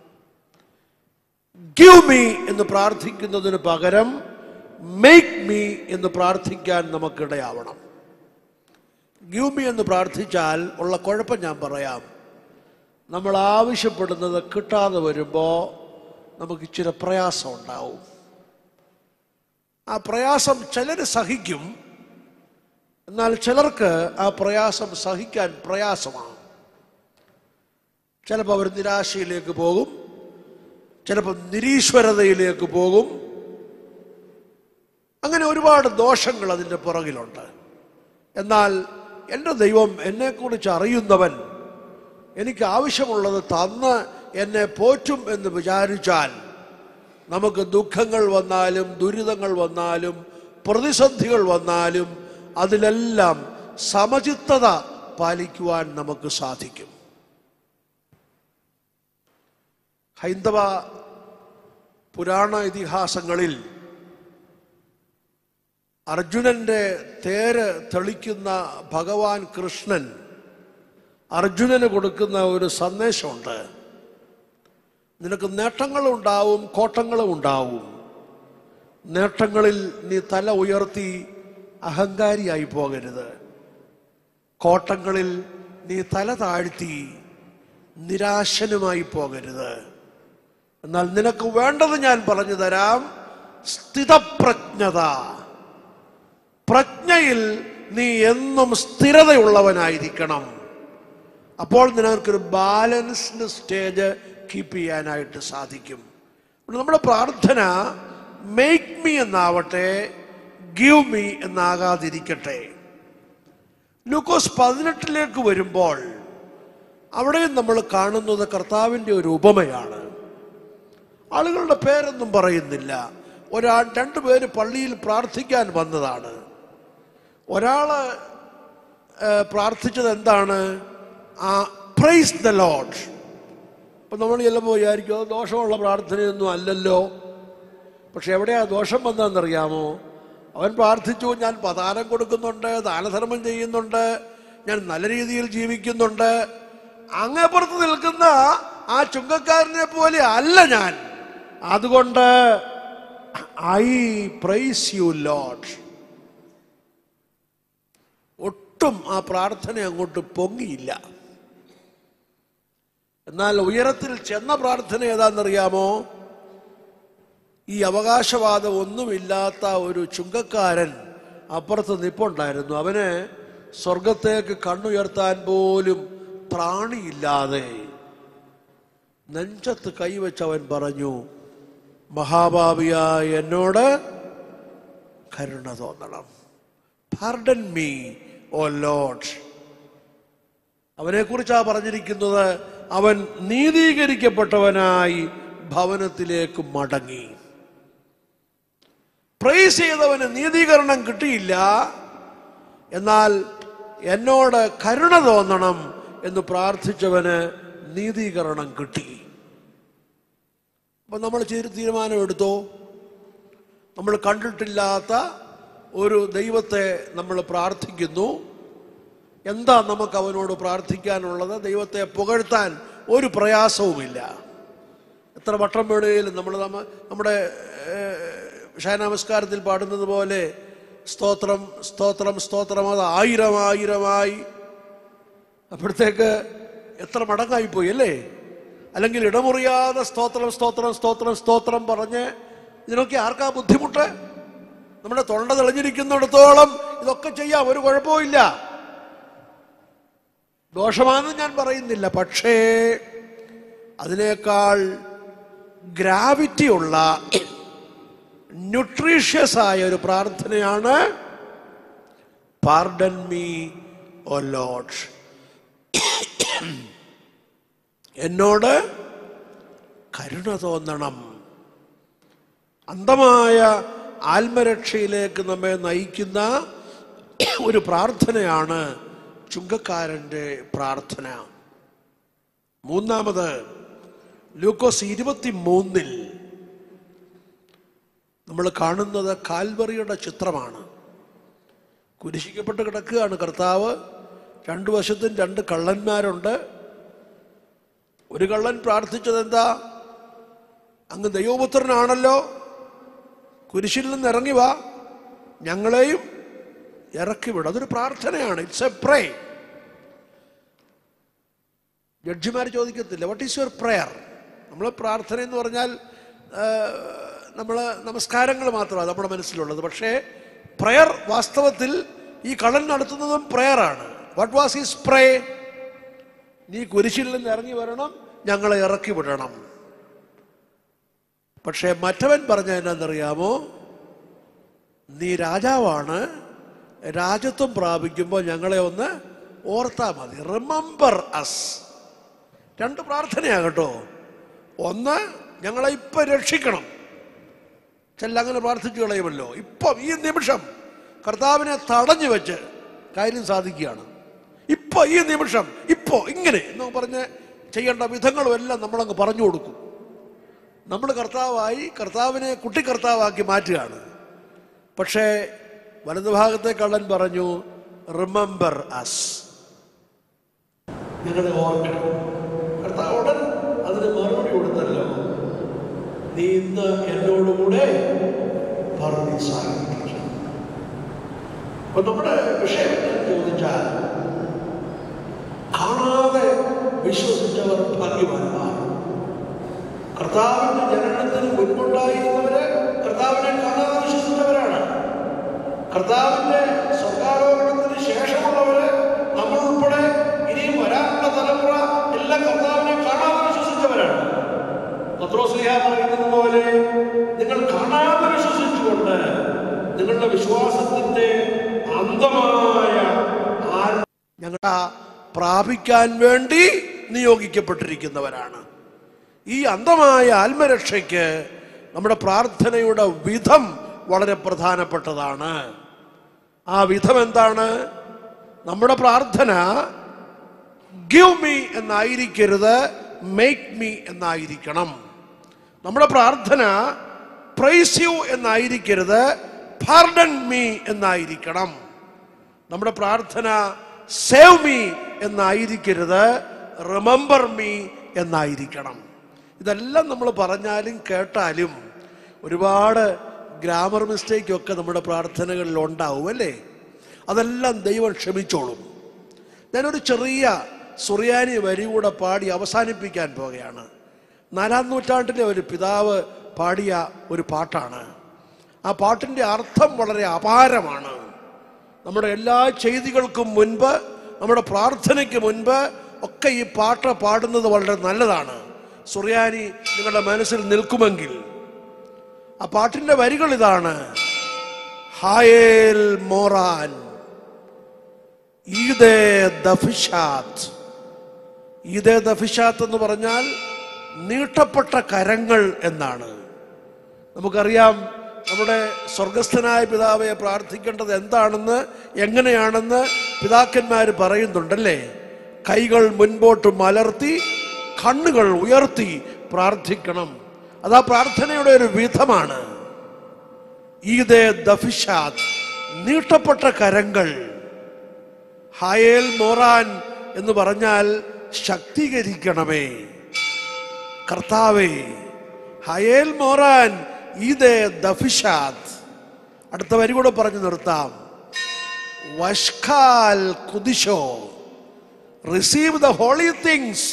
A: ഗിവ് മീ എന്ന് പ്രാർത്ഥിക്കുന്നതിന് പകരം മേക്ക് മീ എന്ന് പ്രാർത്ഥിക്കാൻ നമുക്കിടയാവണം ഗിവ് മീ എന്ന് പ്രാർത്ഥിച്ചാൽ ഉള്ള കുഴപ്പം ഞാൻ പറയാം നമ്മൾ ആവശ്യപ്പെടുന്നത് കിട്ടാതെ വരുമ്പോൾ നമുക്ക് ഇച്ചിരി പ്രയാസം ഉണ്ടാവും ആ പ്രയാസം ചിലർ സഹിക്കും എന്നാൽ ചിലർക്ക് ആ പ്രയാസം സഹിക്കാൻ പ്രയാസമാണ് ചിലപ്പോൾ അവർ നിരാശയിലേക്ക് പോകും ചിലപ്പോൾ നിരീശ്വരതയിലേക്ക് പോകും അങ്ങനെ ഒരുപാട് ദോഷങ്ങൾ അതിൻ്റെ പുറകിലുണ്ട് എന്നാൽ എൻ്റെ ദൈവം എന്നെക്കുറിച്ച് അറിയുന്നവൻ എനിക്ക് ആവശ്യമുള്ളത് തന്ന് എന്നെ പോറ്റും എന്ന് വിചാരിച്ചാൽ നമുക്ക് ദുഃഖങ്ങൾ വന്നാലും ദുരിതങ്ങൾ വന്നാലും പ്രതിസന്ധികൾ വന്നാലും അതിലെല്ലാം സമചിത്തത പാലിക്കുവാൻ നമുക്ക് സാധിക്കും ഹൈന്ദവ പുരാണ ഇതിഹാസങ്ങളിൽ അർജുനന്റെ തേര് തെളിക്കുന്ന ഭഗവാൻ കൃഷ്ണൻ അർജുനന് കൊടുക്കുന്ന ഒരു സന്ദേശമുണ്ട് നിനക്ക് നേട്ടങ്ങളും ഉണ്ടാവും കോട്ടങ്ങളും ഉണ്ടാവും നേട്ടങ്ങളിൽ നീ തല ഉയർത്തി അഹങ്കാരിയായി പോകരുത് കോട്ടങ്ങളിൽ നീ തല താഴ്ത്തി നിരാശനുമായി പോകരുത് എന്നാൽ നിനക്ക് വേണ്ടത് ഞാൻ പറഞ്ഞു തരാം സ്ഥിതപ്രജ്ഞത പ്രജ്ഞയിൽ നീ എന്നും സ്ഥിരതയുള്ളവനായിരിക്കണം അപ്പോൾ നിനക്കൊരു ബാലൻസ്ഡ് സ്റ്റേജ് കീപ്പ് ചെയ്യാനായിട്ട് സാധിക്കും അതുകൊണ്ട് നമ്മുടെ പ്രാർത്ഥന മേക്ക് മീ എന്നാവട്ടെ ഗിവ് മീ എന്നാകാതിരിക്കട്ടെ ലൂക്കോസ് പതിനെട്ടിലേക്ക് വരുമ്പോൾ അവിടെയും നമ്മൾ കാണുന്നത് കർത്താവിൻ്റെ ഒരു ഉപമയാണ് ആളുകളുടെ പേരൊന്നും പറയുന്നില്ല ഒരാൾ രണ്ടുപേര് പള്ളിയിൽ പ്രാർത്ഥിക്കാൻ വന്നതാണ് ഒരാള് ഏഹ്, പ്രാർത്ഥിച്ചത് എന്താണ് ആ പ്രൈസ് ദ ലോഡ് അപ്പം നമ്മൾ ചെല്ലുമ്പോൾ വിചാരിക്കും "അത് ദോഷമുള്ള പ്രാർത്ഥനയൊന്നും അല്ലല്ലോ പക്ഷെ എവിടെയാ ദോഷം വന്നതെന്നറിയാമോ അവൻ പ്രാർത്ഥിച്ചു ഞാൻ പതാരം കൊടുക്കുന്നുണ്ട് ദാനധർമ്മം ചെയ്യുന്നുണ്ട് ഞാൻ നല്ല രീതിയിൽ ജീവിക്കുന്നുണ്ട് അങ്ങേപ്പുറത്ത് നിൽക്കുന്ന ആ ചുങ്കക്കാരനെ പോലെ അല്ല ഞാൻ അതുകൊണ്ട് ഐ പ്രൈസ് യു ലോഡ് ഒട്ടും ആ പ്രാർത്ഥന അങ്ങോട്ട് പൊങ്ങിയില്ല എന്നാൽ ഉയരത്തിൽ ചെന്ന പ്രാർത്ഥന ഏതാണെന്നറിയാമോ ഈ അവകാശവാദം ഒന്നുമില്ലാത്ത ഒരു ചുങ്കക്കാരൻ അപ്പുറത്ത് നിപ്പുണ്ടായിരുന്നു അവന് സ്വർഗത്തേക്ക് കണ്ണുയർത്താൻ പോലും പ്രാണിയില്ലാതെ നെഞ്ചത്ത് കൈവച്ചവൻ പറഞ്ഞു മഹാഭാവിയായ എന്നോട് കരുണ തോന്നണം പാർഡൻ മീ ഓ ലോഡ് അവനെ കുറിച്ചാ പറഞ്ഞിരിക്കുന്നത് അവൻ നീതീകരിക്കപ്പെട്ടവനായി ഭവനത്തിലേക്ക് മടങ്ങി പ്രൈസ് ചെയ്തവന് നീതീകരണം കിട്ടിയില്ല എന്നാൽ എന്നോട് കരുണ തോന്നണം എന്ന് പ്രാർത്ഥിച്ചവന് നീതീകരണം കിട്ടി അപ്പൊ നമ്മൾ ചെയ്തൊരു തീരുമാനം എടുത്തോ നമ്മൾ കണ്ടിട്ടില്ലാത്ത ഒരു ദൈവത്തെ നമ്മൾ പ്രാർത്ഥിക്കുന്നു എന്താ നമുക്ക് അവനോട് പ്രാർത്ഥിക്കാനുള്ളത് ദൈവത്തെ പുകഴ്ത്താൻ ഒരു പ്രയാസവുമില്ല എത്ര വട്ടം വേണേലും നമ്മൾ നമ്മ നമ്മുടെ ഷാനമസ്കാരത്തിൽ പാടുന്നത് പോലെ സ്തോത്രം സ്തോത്രം സ്തോത്രം അത് ആയിരം ആയിരമായി അപ്പോഴത്തേക്ക് എത്ര മടങ്ങായി പോയി അല്ലേ അല്ലെങ്കിൽ ഇടമുറിയാതെ സ്തോത്രം സ്തോത്രം സ്തോത്രം സ്തോത്രം പറഞ്ഞ് ഇതിനൊക്കെ ആർക്കാ ബുദ്ധിമുട്ട് നമ്മുടെ തൊണ്ട തെളിഞ്ഞിരിക്കുന്നിടത്തോളം ഇതൊക്കെ ചെയ്യാം ഒരു കുഴപ്പമില്ല ദോഷമാണെന്ന് ഞാൻ പറയുന്നില്ല പക്ഷേ അതിനേക്കാൾ ഗ്രാവിറ്റി ഉള്ള ന്യൂട്രീഷ്യസ് ആയ ഒരു പ്രാർത്ഥനയാണ് പാർഡൻ മീ ഓ ലോഡ് എന്നോട് കരുണ തോന്നണം അന്ധമായ ആത്മരക്ഷയിലേക്ക് നമ്മെ നയിക്കുന്ന ഒരു പ്രാർത്ഥനയാണ് ചുങ്കക്കാരൻ്റെ പ്രാർത്ഥന മൂന്നാമത് ലൂക്കോസ് ഇരുപത്തി മൂന്നിൽ നമ്മൾ കാണുന്നത് കാൽവറിയുടെ ചിത്രമാണ് കുരിശിക്കപ്പെട്ട് കിടക്കുകയാണ് കർത്താവ് രണ്ടു വശത്തും രണ്ട് കള്ളന്മാരുണ്ട് ഒരു കള്ളൻ പ്രാർത്ഥിച്ചത് എന്താ അങ്ങ് ദൈവപുത്രനാണല്ലോ കുരിശിൽ നിന്ന് ഇറങ്ങി വാ ഞങ്ങളെയും ഇറക്കി വിടും അതൊരു പ്രാർത്ഥനയാണ് ഇറ്റ്സ് എ പ്രേ ജഡ്ജിമാർ ചോദിക്കത്തില്ല വാട്ട് ഈസ് യുവർ പ്രെയർ നമ്മൾ പ്രാർത്ഥന എന്ന് പറഞ്ഞാൽ നമ്മൾ നമസ്കാരങ്ങൾ മാത്രമാണ് നമ്മുടെ മനസ്സിലുള്ളത് പക്ഷേ പ്രയർ വാസ്തവത്തിൽ ഈ കള്ളൻ നടത്തുന്നതും പ്രയറാണ് വാട്ട് വാസ് ഹിസ് പ്രേ നീ കുരിശിൽ നിന്ന് ഇറങ്ങി വരണം ഞങ്ങളെ ഇറക്കി വിടണം പക്ഷേ മറ്റവൻ പറഞ്ഞ എന്നാന്നറിയാമോ നീ രാജാവാണ് രാജ്യത്വം പ്രാപിക്കുമ്പോൾ ഞങ്ങളെ ഒന്ന് ഓർത്താ മതി റിമംബർ അസ് രണ്ട് പ്രാർത്ഥനയാകട്ടോ ഒന്ന് ഞങ്ങളെ ഇപ്പൊ രക്ഷിക്കണം ചെല്ല അങ്ങനെ പ്രാർത്ഥിച്ചു കളയുമല്ലോ ഇപ്പം ഈ നിമിഷം കർത്താവിനെ തടഞ്ഞു വെച്ച് കാര്യം സാധിക്കുകയാണ് ഇപ്പൊ ഈ നിമിഷം ഇപ്പോ ഇങ്ങനെ എന്ന് പറഞ്ഞ് ചെയ്യേണ്ട വിധങ്ങളും എല്ലാം നമ്മളങ്ങ് പറഞ്ഞു കൊടുക്കും നമ്മൾ കർത്താവായി കർത്താവിനെ കുട്ടി കർത്താവാക്കി മാറ്റുകയാണ് പക്ഷേ വലതുഭാഗത്തെ കള്ളൻ പറഞ്ഞു റിമംബർ അസ് ഞങ്ങളെ ഓർക്കണം കർത്താവുടൻ അതിന് മറുപടി കൊടുത്തല്ലോ നീ ഇന്ന് എന്നോടുകൂടെ പറഞ്ഞു സാധിക്കും അപ്പൊ നമ്മുടെ വിഷയം എന്താണെന്ന് ചോദിച്ചാൽ കാണാതെ വിശ്വസിച്ചവർ ഭാഗ്യവാന്മാർ കർത്താവിന്റെ ജനനത്തിന് മുൻപുണ്ടായിരുന്നവര് കർത്താവിനെ കാണാതെ വിശ്വസിച്ചവരാണ് കർത്താവിന്റെ സ്വർഗാരോപണത്തിന് ശേഷമുള്ളവര് നമ്മൾ ഉൾപ്പെടെ ഇനിയും വരാനുള്ള തലമുറ എല്ലാം കർത്താവിനെ കാണാതെ വിശ്വസിച്ചവരാണ് പത്രോസ്ലിഹ പറയുന്നത് പോലെ നിങ്ങൾ കാണാതെ വിശ്വസിച്ചുകൊണ്ട് നിങ്ങളുടെ വിശ്വാസത്തിന്റെ അന്ധമായ ആത്മ ഞങ്ങളുടെ പ്രാപിക്കാൻ വേണ്ടി നിയോഗിക്കപ്പെട്ടിരിക്കുന്നവരാണ് ഈ അന്ധമായ ആത്മരക്ഷയ്ക്ക് നമ്മുടെ പ്രാർത്ഥനയുടെ വിധം വളരെ പ്രധാനപ്പെട്ടതാണ് ആ വിധം എന്താണ് നമ്മുടെ പ്രാർത്ഥന ഗിവ് മീ എന്നായിരിക്കരുത് മേക്ക് മീ എന്നായിരിക്കണം നമ്മുടെ പ്രാർത്ഥന പ്രൈസ് യു എന്നായിരിക്കരുത് പാർഡൻ മീ എന്നായിരിക്കണം നമ്മുടെ പ്രാർത്ഥന സേവ് മീ എന്നായിരിക്കരുത് റിമംബർ മീ എന്നായിരിക്കണം ഇതെല്ലാം നമ്മൾ പറഞ്ഞാലും കേട്ടാലും ഒരുപാട് ഗ്രാമർ മിസ്റ്റേക്ക് ഒക്കെ നമ്മുടെ പ്രാർത്ഥനകളിൽ ഉണ്ടാവും അല്ലേ അതെല്ലാം ദൈവം ക്ഷമിച്ചോളും ഞാനൊരു ചെറിയ സുറിയാനി വരി കൂടെ പാടി അവസാനിപ്പിക്കാൻ പോകുകയാണ് നാലാം നൂറ്റാണ്ടിലെ ഒരു പിതാവ് പാടിയ ഒരു പാട്ടാണ് ആ പാട്ടിൻ്റെ അർത്ഥം വളരെ അപാരമാണ് നമ്മുടെ എല്ലാ ചെയ്തികൾക്കും മുൻപ് നമ്മുടെ പ്രാർത്ഥനയ്ക്ക് മുൻപ് ഒക്കെ ഈ പാട്ട് പാടുന്നത് വളരെ നല്ലതാണ് സുറിയാനി നിങ്ങളുടെ മനസ്സിൽ നിൽക്കുമെങ്കിൽ ആ പാട്ടിന്റെ വരികൾ ഇതാണ് ഹായേൽ മോറാൻ ഈദേ ദഫിഷാത്ത് ഈദേ ദഫിഷാത്ത് എന്ന് പറഞ്ഞാൽ നീട്ടപ്പെട്ട കരങ്ങൾ എന്നാണ് നമുക്കറിയാം നമ്മുടെ സ്വർഗസ്ഥനായ പിതാവെ പ്രാർത്ഥിക്കേണ്ടത് എന്താണെന്ന് എങ്ങനെയാണെന്ന് പിതാക്കന്മാർ പറയുന്നുണ്ടല്ലേ കൈകൾ മുൻപോട്ട് മലർത്തി കണ്ണുകൾ ഉയർത്തി പ്രാർത്ഥിക്കണം അതാ പ്രാർത്ഥനയുടെ ഒരു വിധമാണ് ഈദേ ദഫിഷാത്ത് നീട്ടപ്പെട്ട കരങ്ങൾ ഹയേൽ മോറാൻ എന്ന് പറഞ്ഞാൽ ശക്തീകരിക്കണമേ കർത്താവേ ഹയേൽ മോറാൻ ഈദേ ദഫിഷാത്ത് അടുത്ത വരി കൂടെ പറഞ്ഞു നിർത്താം വഷ്കാൽ കുദിശോ റിസീവ് ദ ഹോളി തിങ്സ്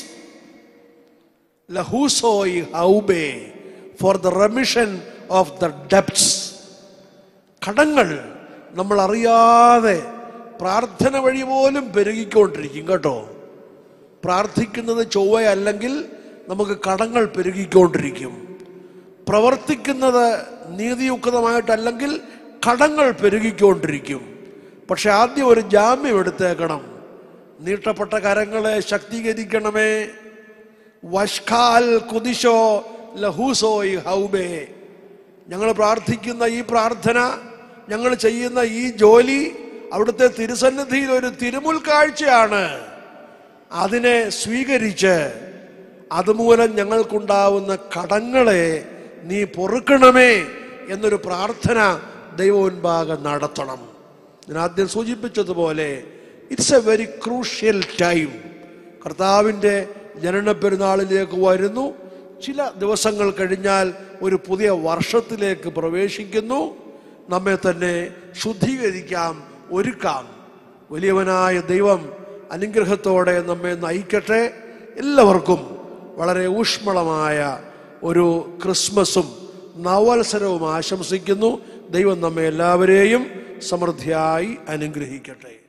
A: ലഹൂസോയ് ഹൗബേ for the remission of the debts കടങ്ങൾ നമ്മൾ അറിയാതെ പ്രാർത്ഥന വഴി പോലും പെരുകിക്കൊണ്ടിരിക്കും കേട്ടോ പ്രാർത്ഥിക്കുന്നത് ചൊവ്വയല്ലെങ്കിൽ നമുക്ക് കടങ്ങൾ പെരുകിക്കൊണ്ടിരിക്കും പ്രവർത്തിക്കുന്നത് നീതിയുക്തമായിട്ടല്ലെങ്കിൽ കടങ്ങൾ പെരുകിക്കൊണ്ടിരിക്കും പക്ഷെ ആദ്യം ഒരു ജാമ്യം എടുത്തേക്കണം നീട്ടപ്പെട്ട കരങ്ങളെ ശക്തീകരിക്കണമേ വഷ്കാൽ കുദിശോ ലഹൂസോയ് ഹൗബേ ഞങ്ങൾ പ്രാർത്ഥിക്കുന്ന ഈ പ്രാർത്ഥന ഞങ്ങൾ ചെയ്യുന്ന ഈ ജോലി അവിടുത്തെ തിരുസന്നിധിയിൽ ഒരു തിരുമുൽക്കാഴ്ചയാണ് അതിനെ സ്വീകരിച്ച് അതുമൂലം ഞങ്ങൾക്കുണ്ടാവുന്ന കടങ്ങളെ നീ പൊറുക്കണമേ എന്നൊരു പ്രാർത്ഥന ദൈവോൻഭാഗം നടത്തണം ഞാൻ ആദ്യം സൂചിപ്പിച്ചതുപോലെ it's a very crucial time കർത്താവിൻ്റെ ജനന പെരുന്നാളിലേക്ക് വരുന്നു ചില ദിവസങ്ങൾ കഴിഞ്ഞാൽ ഒരു പുതിയ വർഷത്തിലേക്ക് പ്രവേശിക്കുന്നു നമ്മെ തന്നെ ശുദ്ധീകരിക്കാം ഒരുക്കാം വലിയവനായ ദൈവം അനുഗ്രഹത്തോടെ നമ്മെ നയിക്കട്ടെ എല്ലാവർക്കും വളരെ ഊഷ്മളമായ ഒരു ക്രിസ്മസും നവവത്സരവും ആശംസിക്കുന്നു ദൈവം നമ്മെ എല്ലാവരെയും സമൃദ്ധിയായി അനുഗ്രഹിക്കട്ടെ